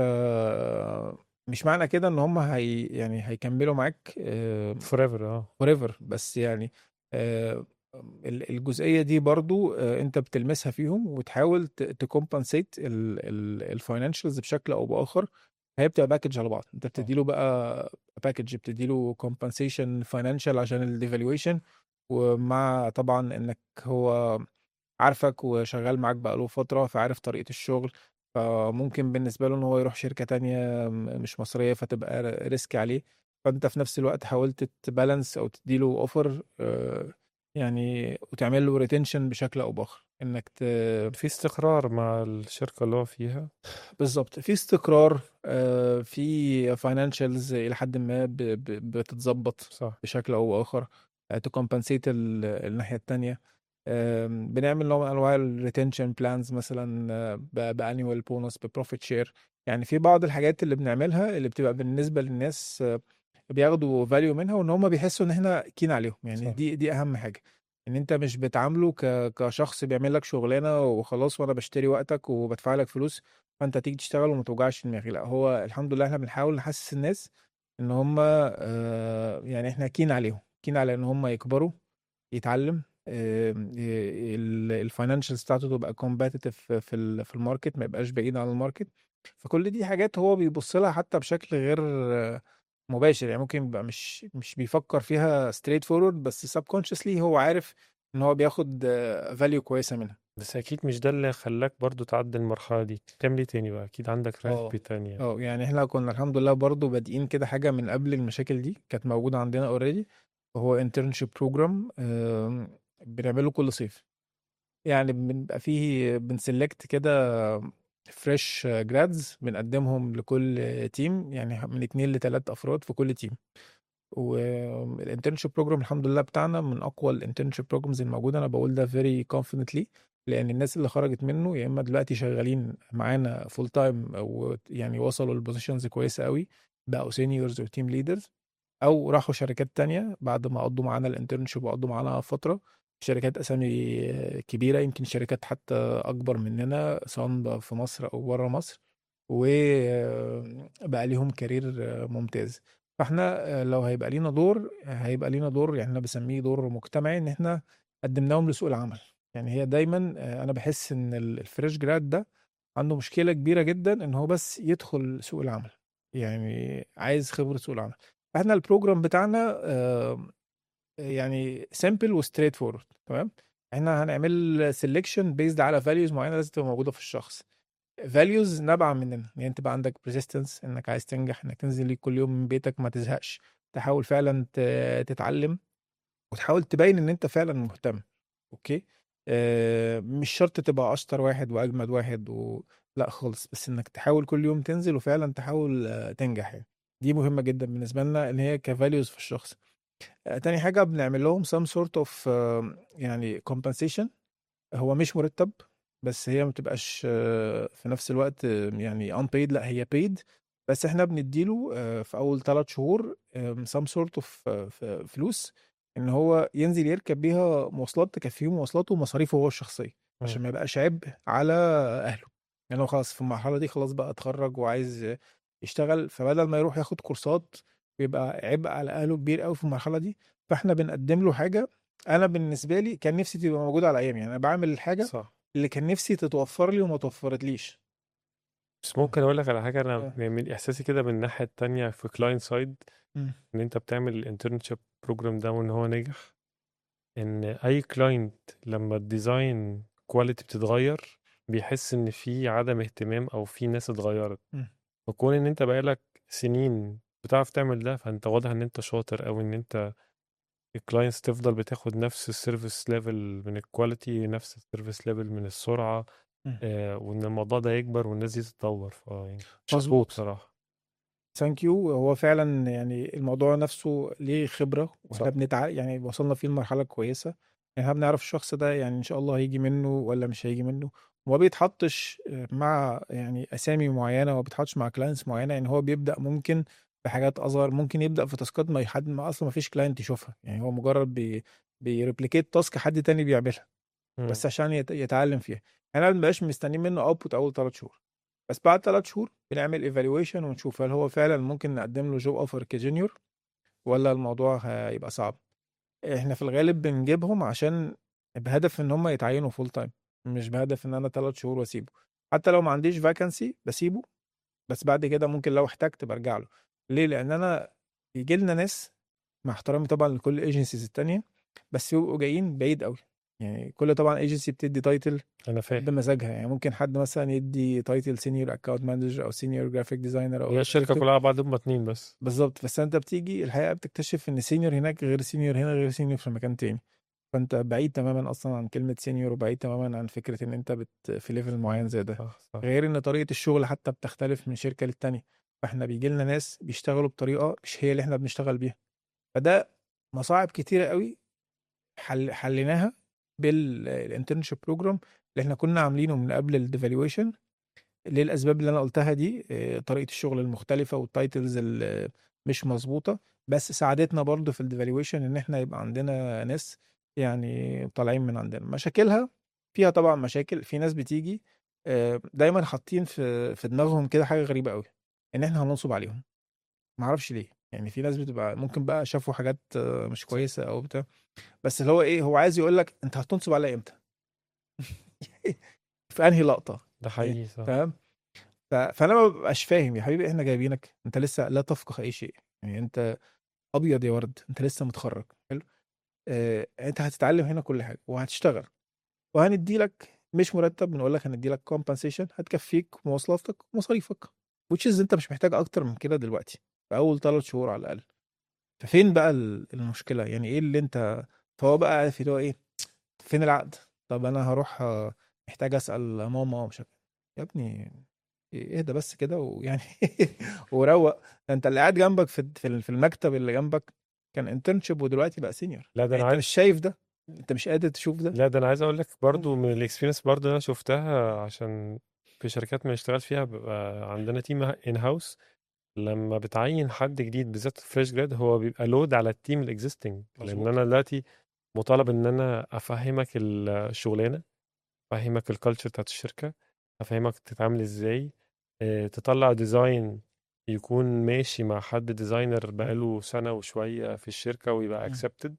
مش معنى كده ان هم هي يعني هيكملوا معاك آه، فور اه forever بس يعني آه، ال- الجزئية دي برضو آه، انت بتلمسها فيهم وتحاول تكومبنسيت الفاينانشالز بشكل او باخر هي بتبقى باكج على بعض انت بتديله بقى باكج بتديله كومبنسيشن فاينانشال عشان الديفالويشن ومع طبعا انك هو عارفك وشغال معاك بقاله فترة فعارف طريقة الشغل فممكن بالنسبة له ان هو يروح شركة تانية م- مش مصرية فتبقى ريسك عليه فانت في نفس الوقت حاولت تبالانس او تديله اوفر يعني وتعمل له ريتنشن بشكل او باخر انك ت... في استقرار مع الشركة اللي هو فيها بالظبط في استقرار آه، في فاينانشالز الى حد ما ب... ب... بتتظبط صح بشكل او باخر تكمبنسيت الناحيه التانية آم، بنعمل نوع من انواع الريتنشن بلانز مثلا بانيوال بونص ببروفيت شير يعني في بعض الحاجات اللي بنعملها اللي بتبقى بالنسبه للناس آه، بياخدوا فاليو منها وان هم بيحسوا ان احنا كين عليهم يعني صح. دي دي اهم حاجه ان انت مش بتعامله ك... كشخص بيعمل لك شغلانه وخلاص وانا بشتري وقتك وبدفع لك فلوس فانت تيجي تشتغل وما توجعش دماغي لا هو الحمد لله احنا بنحاول نحسس الناس ان هم آه، يعني احنا كين عليهم كين على ان هم يكبروا يتعلم الفاينانشالز بتاعته تبقى كومباتيتيف في ال- في الماركت ما يبقاش بعيد عن الماركت فكل دي حاجات هو بيبص لها حتى بشكل غير آه، مباشر يعني ممكن يبقى مش مش بيفكر فيها ستريت فورورد بس سبكونشسلي هو عارف ان هو بياخد فاليو كويسه منها بس أكيد مش ده اللي خلاك برضو تعدي المرحلة دي تعمل ايه تاني بقى أكيد عندك اه ريسبي تانية اه يعني احنا كنا الحمد لله برضو بادئين كده حاجه من قبل المشاكل دي كانت موجوده عندنا اوريدي وهو انترنشيب بروجرام بنعمله كل صيف يعني بنبقى فيه بنسلكت كده فريش جرادز بنقدمهم لكل تيم يعني من اتنين لتلات افراد في كل تيم والانترنشيب بروجرام الحمد لله بتاعنا من اقوى الانترنشيب بروجرامز الموجوده انا بقول ده فيري كونفيدنتلي لان الناس اللي خرجت منه يا اما دلوقتي شغالين معانا فول تايم او يعني وصلوا لبوزيشنز كويسه قوي بقوا سينيورز وتيم ليدرز او راحوا شركات تانية بعد ما قضوا معانا الانترنشيب وقضوا معانا فتره شركات اسامي كبيره يمكن شركات حتى اكبر مننا سواء في مصر او بره مصر وبقى ليهم كارير ممتاز فاحنا لو هيبقى لينا دور هيبقى لينا دور يعني انا بسميه دور مجتمعي ان احنا قدمناهم لسوق العمل يعني هي دايما انا بحس ان الفريش جراد ده عنده مشكله كبيره جدا ان هو بس يدخل سوق العمل يعني عايز خبره سوق العمل فاحنا البروجرام بتاعنا آه، يعني سيمبل وستريت فورورد تمام احنا هنعمل سيلكشن بيزد على فاليوز معينه لازم تبقى موجوده في الشخص فاليوز نابعه مننا يعني انت بقى عندك بريزيستنس انك عايز تنجح انك تنزل ليك كل يوم من بيتك ما تزهقش تحاول فعلا ت- تتعلم وتحاول تبين ان انت فعلا مهتم اوكي آه مش شرط تبقى اشطر واحد واجمد واحد و... لا خالص بس انك تحاول كل يوم تنزل وفعلا تحاول آه تنجح يعني دي مهمة جدا بالنسبة لنا ان هي كفاليوز في الشخص آه تاني حاجة بنعمل لهم some sort of آه يعني compensation هو مش مرتب بس هي ما بتبقاش آه، في نفس الوقت آه، يعني unpaid لا هي paid بس احنا بنديله آه، في اول ثلاث شهور آم، some sort of آه، ف- فلوس ان هو ينزل يركب بيها مواصلات تكفيه مواصلاته ومصاريفه هو الشخصيه عشان مم. ما يبقاش عبء على اهله يعني هو خلاص في المرحله دي خلاص بقى اتخرج وعايز يشتغل فبدل ما يروح ياخد كورسات ويبقى عبء على اهله كبير قوي في المرحله دي فاحنا بنقدم له حاجه انا بالنسبه لي كان نفسي تبقى موجوده على ايامي يعني انا بعمل الحاجه صح اللي كان نفسي تتوفر لي وما توفرتليش بس ممكن اقول لك على حاجه انا آه. يعني من احساسي كده من الناحيه التانية في كلاينت سايد مم. ان انت بتعمل الانترنشيب بروجرام ده وان هو نجح ان اي كلاينت لما الديزاين كواليتي بتتغير بيحس ان في عدم اهتمام او في ناس اتغيرت مم. فكون ان انت بقالك سنين بتعرف تعمل ده فانت واضح ان انت شاطر او ان انت الكلاينتس تفضل بتاخد نفس السيرفيس ليفل من الكواليتي نفس السيرفيس ليفل من السرعه مم. آه وان الموضوع ده يكبر والناس دي تتطور ف يعني شابوه مظبوط بصراحه ثانك يو هو فعلا يعني الموضوع نفسه ليه خبره واحنا صح بنتع يعني وصلنا فيه لمرحله كويسه يعني احنا بنعرف الشخص ده يعني ان شاء الله هيجي منه ولا مش هيجي منه وما بيتحطش مع يعني اسامي معينه وما بيتحطش مع كلاينتس معينه يعني هو بيبدا ممكن بحاجات اصغر ممكن يبدا في تاسكات ما حد ما اصلا ما فيش كلاينت يشوفها يعني هو مجرد بي بيريبليكيت تاسك حد تاني بيعملها مم. بس عشان يت- يتعلم فيها احنا ما بنبقاش مستنيين منه اوتبوت اول ثلاث شهور بس بعد ثلاث شهور بنعمل ايفالويشن ونشوف هل هو فعلا ممكن نقدم له جوب اوفر كجونيور ولا الموضوع هيبقى صعب احنا في الغالب بنجيبهم عشان بهدف ان هم يتعينوا فول تايم مش بهدف ان انا ثلاث شهور واسيبه حتى لو ما عنديش فاكانسي بسيبه بس بعد كده ممكن لو احتجت برجع له ليه لان انا بيجي لنا ناس مع احترامي طبعا لكل الايجنسيز التانية بس بيبقوا جايين بعيد قوي يعني كل طبعا ايجنسي بتدي تايتل انا فاهم بمزاجها يعني ممكن حد مثلا يدي تايتل سينيور اكونت مانجر او سينيور جرافيك ديزاينر او هي الشركه كلها على بعض هم اتنين بس بالظبط بس انت بتيجي الحقيقه بتكتشف ان سينيور هناك غير سينيور هنا غير سينيور في مكان تاني فانت بعيد تماما اصلا عن كلمه سينيور وبعيد تماما عن فكره ان انت بت في ليفل معين زي ده صح صح غير ان طريقه الشغل حتى بتختلف من شركه للتانيه فاحنا بيجي لنا ناس بيشتغلوا بطريقه مش هي اللي احنا بنشتغل بيها فده مصاعب كتيره قوي حل حليناها بالانترنشيب بروجرام اللي احنا كنا عاملينه من قبل الديفالويشن للاسباب اللي انا قلتها دي آه، طريقه الشغل المختلفه والتايتلز اللي مش مظبوطه بس ساعدتنا برضو في الديفالويشن ان احنا يبقى عندنا ناس يعني طالعين من عندنا مشاكلها فيها طبعا مشاكل في ناس بتيجي آه، دايما حاطين في في دماغهم كده حاجه غريبه قوي ان احنا هننصب عليهم ما اعرفش ليه يعني في ناس بتبقى ممكن بقى شافوا حاجات آه، مش كويسه او بتاع بس اللي هو ايه هو عايز يقول لك انت هتنصب عليا امتى في انهي لقطه ده حقيقي صح فاهم ف... فانا ما ببقاش فاهم يا حبيبي احنا جايبينك انت لسه لا تفقه اي شيء يعني انت ابيض يا ورد انت لسه متخرج حلو اه... انت هتتعلم هنا كل حاجه وهتشتغل وهندي لك مش مرتب بنقول لك هندي لك كومبنسيشن هتكفيك مواصلاتك ومصاريفك which is انت مش محتاج اكتر من كده دلوقتي في اول ثلاث شهور على الاقل ففين بقى ال- المشكله يعني ايه اللي انت فهو بقى عارف اللي هو ايه فين العقد طب انا هروح آه، محتاج اسال ماما ومش عارف يا ابني اهدى بس كده ويعني وروق ده انت اللي قاعد جنبك في في في المكتب اللي جنبك كان انترنشيب ودلوقتي بقى سينيور لا ده انا انت عايز مش شايف ده انت مش قادر تشوف ده لا ده انا عايز اقول لك برضو من الاكسبيرينس برضو اللي انا شفتها عشان في شركات ما اشتغلت فيها بيبقى عندنا تيم ان هاوس لما بتعين حد جديد بالذات فريش جراد هو بيبقى لود على التيم الاكزيستنج لان مظبوط. انا دلوقتي مطالب ان انا افهمك الشغلانه افهمك الكالتشر بتاعت الشركه افهمك تتعامل ازاي اه، تطلع ديزاين يكون ماشي مع حد ديزاينر بقاله سنه وشويه في الشركه ويبقى مم. اكسبتد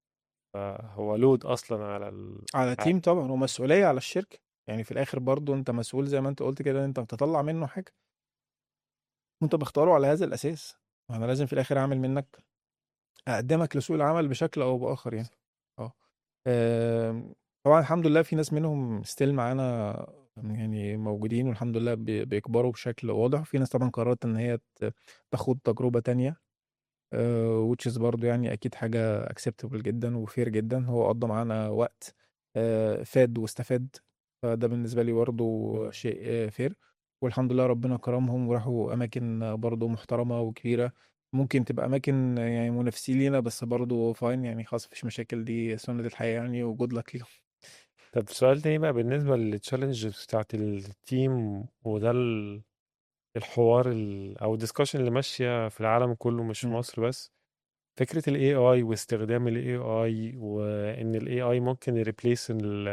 فهو لود اصلا على ال... على تيم طبعا ومسؤوليه على الشركه يعني في الاخر برضو انت مسؤول زي ما انت قلت كده ان انت تطلع منه حاجه وانت بختاره على هذا الاساس انا لازم في الاخر اعمل منك اقدمك لسوق العمل بشكل او باخر يعني اه آم، طبعا الحمد لله في ناس منهم ستيل معانا يعني موجودين والحمد لله بي- بيكبروا بشكل واضح في ناس طبعا قررت ان هي ت- تاخد تجربة تانية آه، which is برضو يعني اكيد حاجة acceptable جدا وفير جدا هو قضى معانا وقت آه، فاد واستفاد فده بالنسبة لي برضو شيء فير والحمد لله ربنا كرمهم وراحوا اماكن برضو محترمة وكبيرة ممكن تبقى اماكن يعني منافسين لينا بس برضو فاين يعني خلاص مفيش مشاكل دي سنة الحياة يعني وجود لك ليهم طب سؤال تاني بقى بالنسبة للتشالنج بتاعت التيم وده ال- الحوار ال أو الدiscussion اللي ماشية في العالم كله مش في مم. مصر بس فكرة ال AI واستخدام ال AI وإن ال AI ممكن يريبليس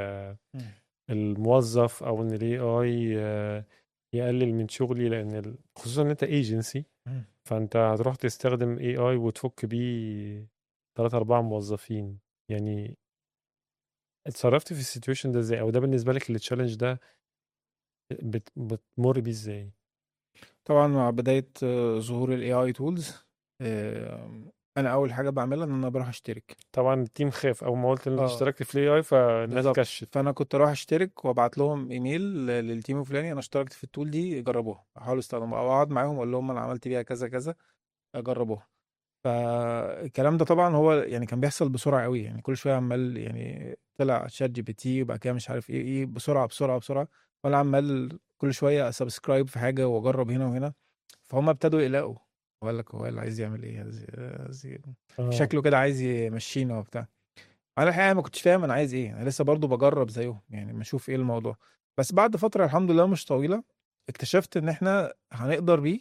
الموظف أو إن ال AI آه، يقلل من شغلي لأن ال- خصوصا إن أنت ايجنسي مم. فأنت هتروح تستخدم AI وتفك بيه تلاتة أربعة موظفين يعني اتصرفت في السيتويشن ده ازاي او ده بالنسبه لك التشالنج ده بت... بتمر بيه ازاي طبعا مع بداية آه، ظهور ال AI tools انا اول حاجة بعملها ان انا بروح اشترك طبعا التيم خاف اول ما قلت ان انت اه اشتركت في الاي اي فالناس بالظبط كشت فانا كنت اروح اشترك وابعت لهم ايميل ل- للتيم الفلاني انا اشتركت في التول دي جربوها احاول استخدمها او اقعد معاهم اقول لهم انا عملت بيها كذا كذا جربوها فالكلام ده طبعا هو يعني كان بيحصل بسرعه قوي يعني كل شويه عمال يعني طلع شات جي بي تي وبعد كده مش عارف ايه ايه بسرعه بسرعه بسرعه وانا عمال كل شويه اسبسكرايب في حاجه واجرب هنا وهنا فهم ابتدوا يقلقوا وقال لك هو اللي عايز يعمل ايه عايز- عايز- اه شكله كده عايز يمشينا وبتاع انا الحقيقه ما كنتش فاهم انا عايز ايه انا لسه برضو بجرب زيهم يعني ما اشوف ايه الموضوع بس بعد فتره الحمد لله مش طويله اكتشفت ان احنا هنقدر بيه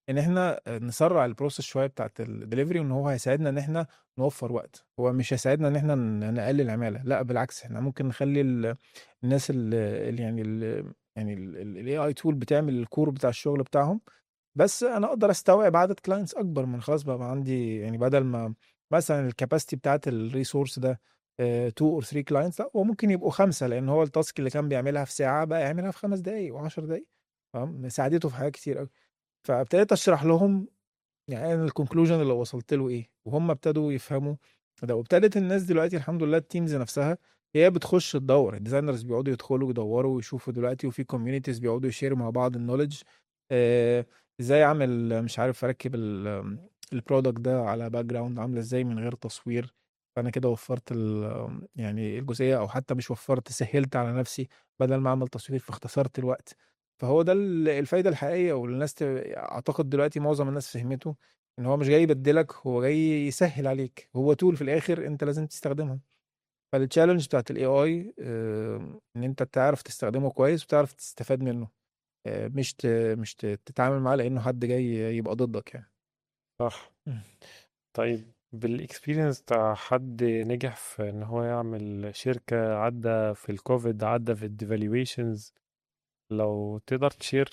ان احنا نسرع البروسيس شويه بتاعت الدليفري وان هو هيساعدنا ان احنا نوفر وقت هو مش هيساعدنا ان احنا ن- نقلل عماله لا بالعكس احنا ممكن نخلي ال- الناس اللي يعني ال يعني الاي اي تول بتعمل الكور بتاع الشغل بتاعهم بس انا اقدر استوعب عدد كلاينتس اكبر من خلاص بقى عندي يعني بدل ما مثلا الكاباسيتي بتاعت الريسورس ده 2 اور 3 كلاينتس لا هو ممكن يبقوا خمسه لان هو التاسك اللي كان بيعملها في ساعه بقى يعملها في خمس دقائق و10 دقائق فاهم ساعدته في حاجات كتير قوي فابتديت اشرح لهم يعني انا الكونكلوجن اللي وصلت له ايه وهم ابتدوا يفهموا ده وابتدت الناس دلوقتي الحمد لله التيمز نفسها هي بتخش تدور الديزاينرز بيقعدوا يدخلوا يدوروا ويشوفوا دلوقتي وفي كوميونيتيز بيقعدوا يشيروا مع بعض النولج آه، ازاي اعمل مش عارف اركب البرودكت ده على باك جراوند عامله ازاي من غير تصوير فانا كده وفرت ال- يعني الجزئيه او حتى مش وفرت سهلت على نفسي بدل ما اعمل تصوير فاختصرت الوقت فهو ده ال- الفايده الحقيقيه والناس ت- اعتقد دلوقتي معظم الناس فهمته ان هو مش جاي يبدلك هو جاي يسهل عليك هو تول في الاخر انت لازم تستخدمها فالتشالنج بتاعت الاي اي ان انت تعرف تستخدمه كويس وتعرف تستفاد منه آه، مش ت... مش ت- تتعامل معاه لانه حد جاي يبقى ضدك يعني صح مم. طيب بالاكسبيرينس بتاع حد نجح في ان هو يعمل شركة عدى في الكوفيد عدى في الديفالويشنز لو تقدر تشير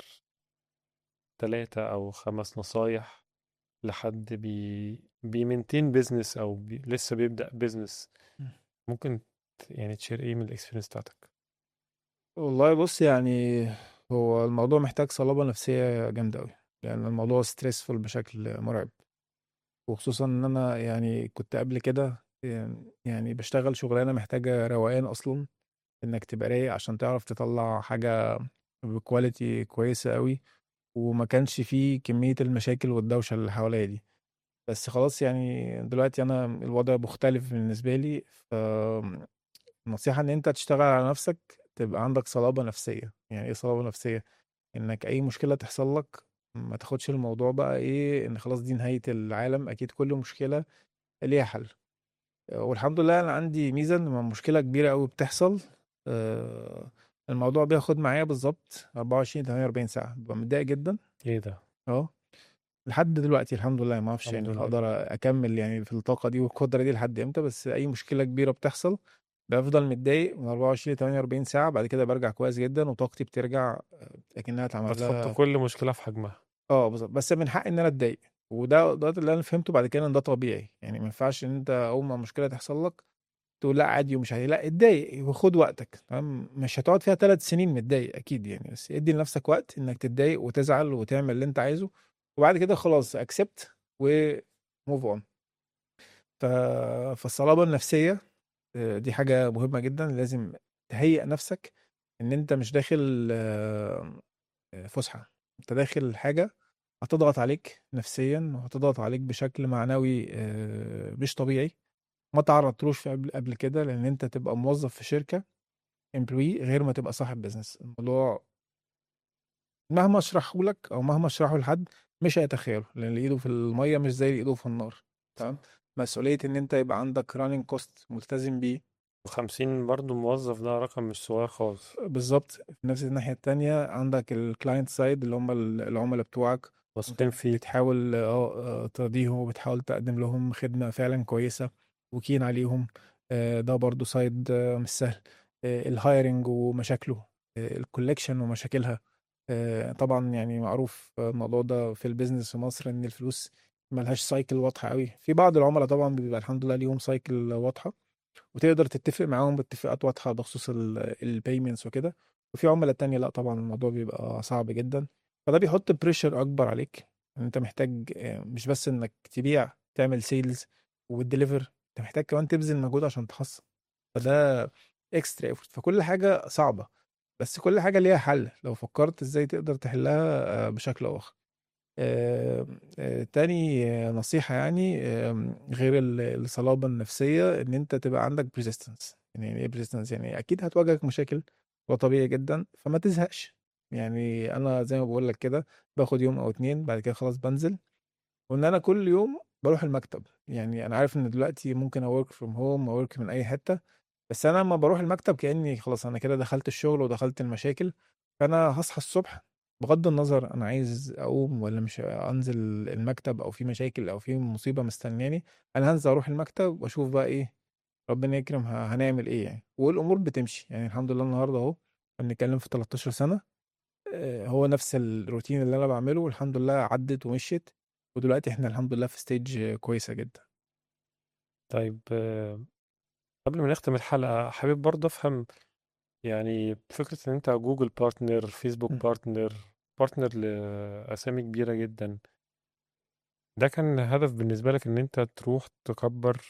ثلاثة او خمس نصايح لحد بي بيمنتين بيزنس او بي لسه بيبدأ بيزنس مم. ممكن ت- يعني تشير ايه من الاكسبيرينس بتاعتك والله بص يعني هو الموضوع محتاج صلابة نفسية جامدة أوي لأن الموضوع ستريسفول بشكل مرعب وخصوصا إن أنا يعني كنت قبل كده يعني بشتغل شغلانة محتاجة روقان أصلا إنك تبقى رايق عشان تعرف تطلع حاجة بكواليتي كويسة أوي وما كانش فيه كمية المشاكل والدوشة اللي حواليا دي بس خلاص يعني دلوقتي أنا الوضع مختلف بالنسبة لي فالنصيحة إن أنت تشتغل على نفسك تبقى عندك صلابة نفسية يعني إيه صلابة نفسية؟ إنك أي مشكلة تحصل لك ما تاخدش الموضوع بقى إيه إن خلاص دي نهاية العالم أكيد كل مشكلة ليها حل والحمد لله أنا عندي ميزة إن لما مشكلة كبيرة أوي بتحصل آه، الموضوع بياخد معايا بالظبط 24 48 ساعة ببقى متضايق جدا ايه ده اه لحد دلوقتي الحمد لله ما اعرفش الحمد يعني لله هقدر اكمل يعني في الطاقه دي والقدره دي لحد امتى بس اي مشكله كبيره بتحصل بفضل متضايق من 24 ل 48 ساعه بعد كده برجع كويس جدا وطاقتي بترجع اكنها اتعمل بتحط لها كل مشكلة في حجمها اه بالظبط بس من حقي ان انا اتضايق وده ده اللي انا فهمته بعد كده ان ده طبيعي يعني ما ينفعش ان انت اول ما مشكله تحصل لك تقول لا عادي ومش عادي لا اتضايق وخد وقتك تمام مش هتقعد فيها ثلاث سنين متضايق اكيد يعني بس ادي لنفسك وقت انك تتضايق وتزعل وتعمل اللي انت عايزه وبعد كده خلاص اكسبت وموف اون ف... فالصلابه النفسيه آه، دي حاجه مهمه جدا لازم تهيئ نفسك ان انت مش داخل آه، آه، فسحه انت داخل حاجه هتضغط عليك نفسيا وهتضغط عليك بشكل معنوي آه، مش طبيعي ما تعرضتلوش في قبل قبل كده لان انت تبقى موظف في شركه امبلوي غير ما تبقى صاحب بزنس الموضوع مهما اشرحه لك او مهما اشرحه لحد مش هيتخيله لان اللي ايده في الميه مش زي اللي ايده في النار تمام مسؤوليه ان انت يبقى عندك راننج كوست ملتزم بيه وخمسين برضو موظف ده رقم مش صغير خالص بالظبط في نفس الناحيه التانية عندك الكلاينت سايد اللي هم العملاء بتوعك انت واثقين فيك بتحاول اه آه، ترضيهم وبتحاول تقدم لهم خدمه فعلا كويسه وكين عليهم آه، ده برضو سايد آه، مش سهل الهايرنج ومشاكله الكولكشن ومشاكلها آه، طبعا يعني معروف الموضوع ده في البيزنس في مصر ان الفلوس ملهاش سايكل واضحه قوي في بعض العملاء طبعا بيبقى الحمد لله ليهم سايكل واضحه وتقدر تتفق معاهم باتفاقات واضحه بخصوص البيمنتس وكده وفي عملاء تانية لا طبعا الموضوع بيبقى صعب جدا فده بيحط بريشر اكبر عليك ان انت محتاج آه، مش بس انك تبيع تعمل سيلز وتديليفر انت محتاج كمان تبذل مجهود عشان تحصل فده اكسترا ايفورت فكل حاجه صعبه بس كل حاجه ليها حل لو فكرت ازاي تقدر تحلها آه، بشكل او اخر آه، آه، تاني آه، نصيحة يعني آم، غير ال- الصلابة النفسية إن أنت تبقى عندك بريزيستنس يعني إيه بريزيستنس يعني أكيد هتواجهك مشاكل وطبيعي جدا فما تزهقش يعني أنا زي ما بقول لك كده باخد يوم أو اتنين بعد كده خلاص بنزل وإن أنا كل يوم بروح المكتب يعني أنا عارف إن دلوقتي ممكن أورك فروم هوم أورك من أي حتة بس أنا لما بروح المكتب كأني خلاص أنا كده دخلت الشغل ودخلت المشاكل فأنا هصحى الصبح بغض النظر انا عايز اقوم ولا مش انزل المكتب او في مشاكل او في مصيبه مستنياني انا هنزل اروح المكتب واشوف بقى ايه ربنا يكرم ه- هنعمل ايه يعني والامور بتمشي يعني الحمد لله النهارده اهو بنتكلم في 13 سنه آه، هو نفس الروتين اللي انا بعمله والحمد لله عدت ومشيت ودلوقتي احنا الحمد لله في ستيج كويسه جدا طيب آه، قبل ما نختم الحلقة حابب برضه أفهم يعني فكرة إن أنت جوجل بارتنر فيسبوك م. بارتنر بارتنر لأسامي كبيرة جدا ده كان هدف بالنسبة لك إن أنت تروح تكبر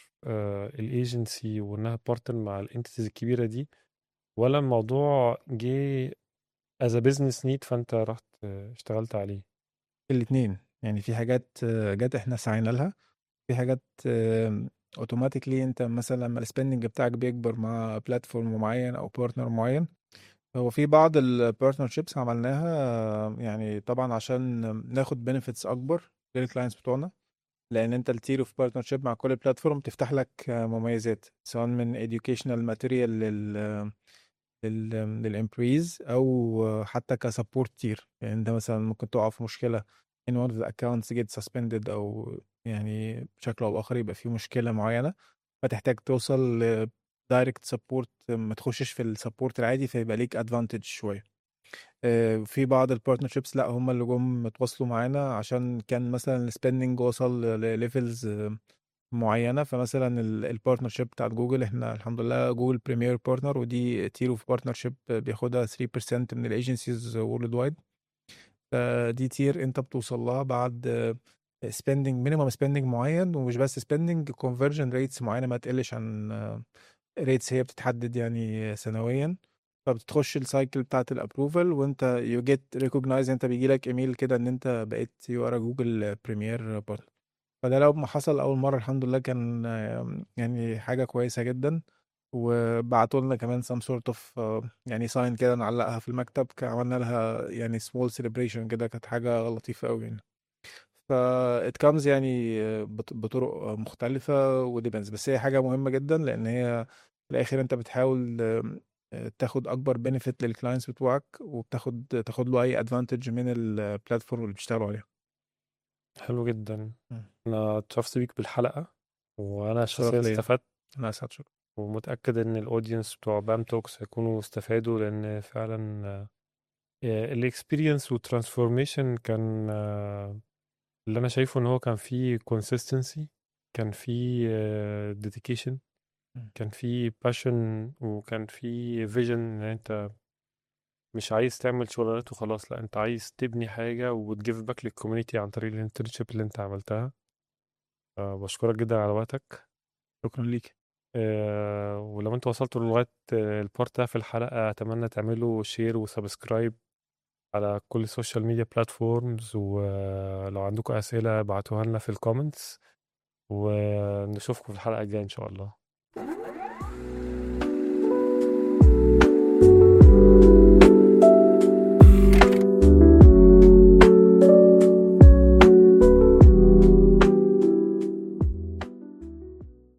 الايجنسي وإنها بارتنر مع الانتيتيز الكبيرة دي ولا الموضوع جه as a business need فأنت رحت آه، اشتغلت عليه الاثنين يعني في حاجات آه، جت احنا سعينا لها في حاجات اوتوماتيكلي انت مثلا لما السبندنج بتاعك بيكبر مع بلاتفورم معين او بارتنر معين هو في بعض البارتنرشيبس عملناها آه، يعني طبعا عشان ناخد بنفيتس اكبر للكلاينتس بتوعنا لان انت التير اوف بارتنرشيب مع كل بلاتفورم تفتح لك آه، مميزات سواء من educational ماتيريال لل لل للامبريز او حتى كسبورت تير يعني انت مثلا ممكن تقع في مشكله ان one of the accounts get suspended او يعني بشكل او باخر يبقى في مشكله معينه فتحتاج توصل ل direct support ما تخشش في السبورت العادي فيبقى ليك ادفانتج شويه آه، في بعض البارتنرشيبس لا هم اللي جم اتواصلوا معانا عشان كان مثلا السبندنج وصل لليفلز معينه فمثلا البارتنرشيب بتاعت جوجل احنا الحمد لله جوجل بريمير بارتنر ودي تير اوف بارتنرشيب بياخدها 3% من الايجنسيز وورلد وايد فدي تير انت بتوصل لها بعد سبندنج مينيمم سبندنج معين ومش بس سبندنج كونفرجن ريتس معينه ما تقلش عن ريتس هي بتتحدد يعني سنويا فبتخش السايكل بتاعت الابروفال وانت يو جيت ريكوجنايز انت بيجي لك ايميل كده ان انت بقيت يو ار جوجل بريمير بارتنر فده لو ما حصل اول مره الحمد لله كان آه، يعني حاجه كويسه جدا وبعتوا لنا كمان سام سورت اوف يعني ساين كده نعلقها في المكتب كان عملنا لها يعني سمول سيلبريشن كده كانت حاجه لطيفه قوي يعني ف it comes يعني آه، بط- بطرق مختلفة وديبنز بس هي حاجة مهمة جدا لأن هي في الآخر أنت بتحاول آم، آه، تاخد أكبر بنفيت للكلاينتس بتوعك وبتاخد تاخد له أي ادفانتج من البلاتفورم اللي بيشتغلوا عليها حلو جدا مم. أنا اتشرفت بيك بالحلقة وأنا شرف شخصيا ليا استفدت أنا أسعد شكرا ومتأكد إن الأودينس بتوع بام توكس هيكونوا استفادوا لأن فعلا الاكسبيرينس والترانسفورميشن كان آه، اللي أنا شايفه إن هو كان فيه consistency كان فيه آه، dedication مم. كان فيه passion وكان فيه vision إن أنت مش عايز تعمل شغلانات وخلاص لا أنت عايز تبني حاجة وتجيف باك للكوميونتي عن طريق الانترنشيب اللي أنت عملتها آه، بشكرك جدا على وقتك شكرا ليك آه، ولو انتوا وصلتوا لغاية آه، البارت ده في الحلقة أتمنى تعملوا شير وسبسكرايب على كل السوشيال ميديا بلاتفورمز ولو عندكم أسئلة ابعتوها لنا في الكومنتس ونشوفكم في الحلقة الجاية إن شاء الله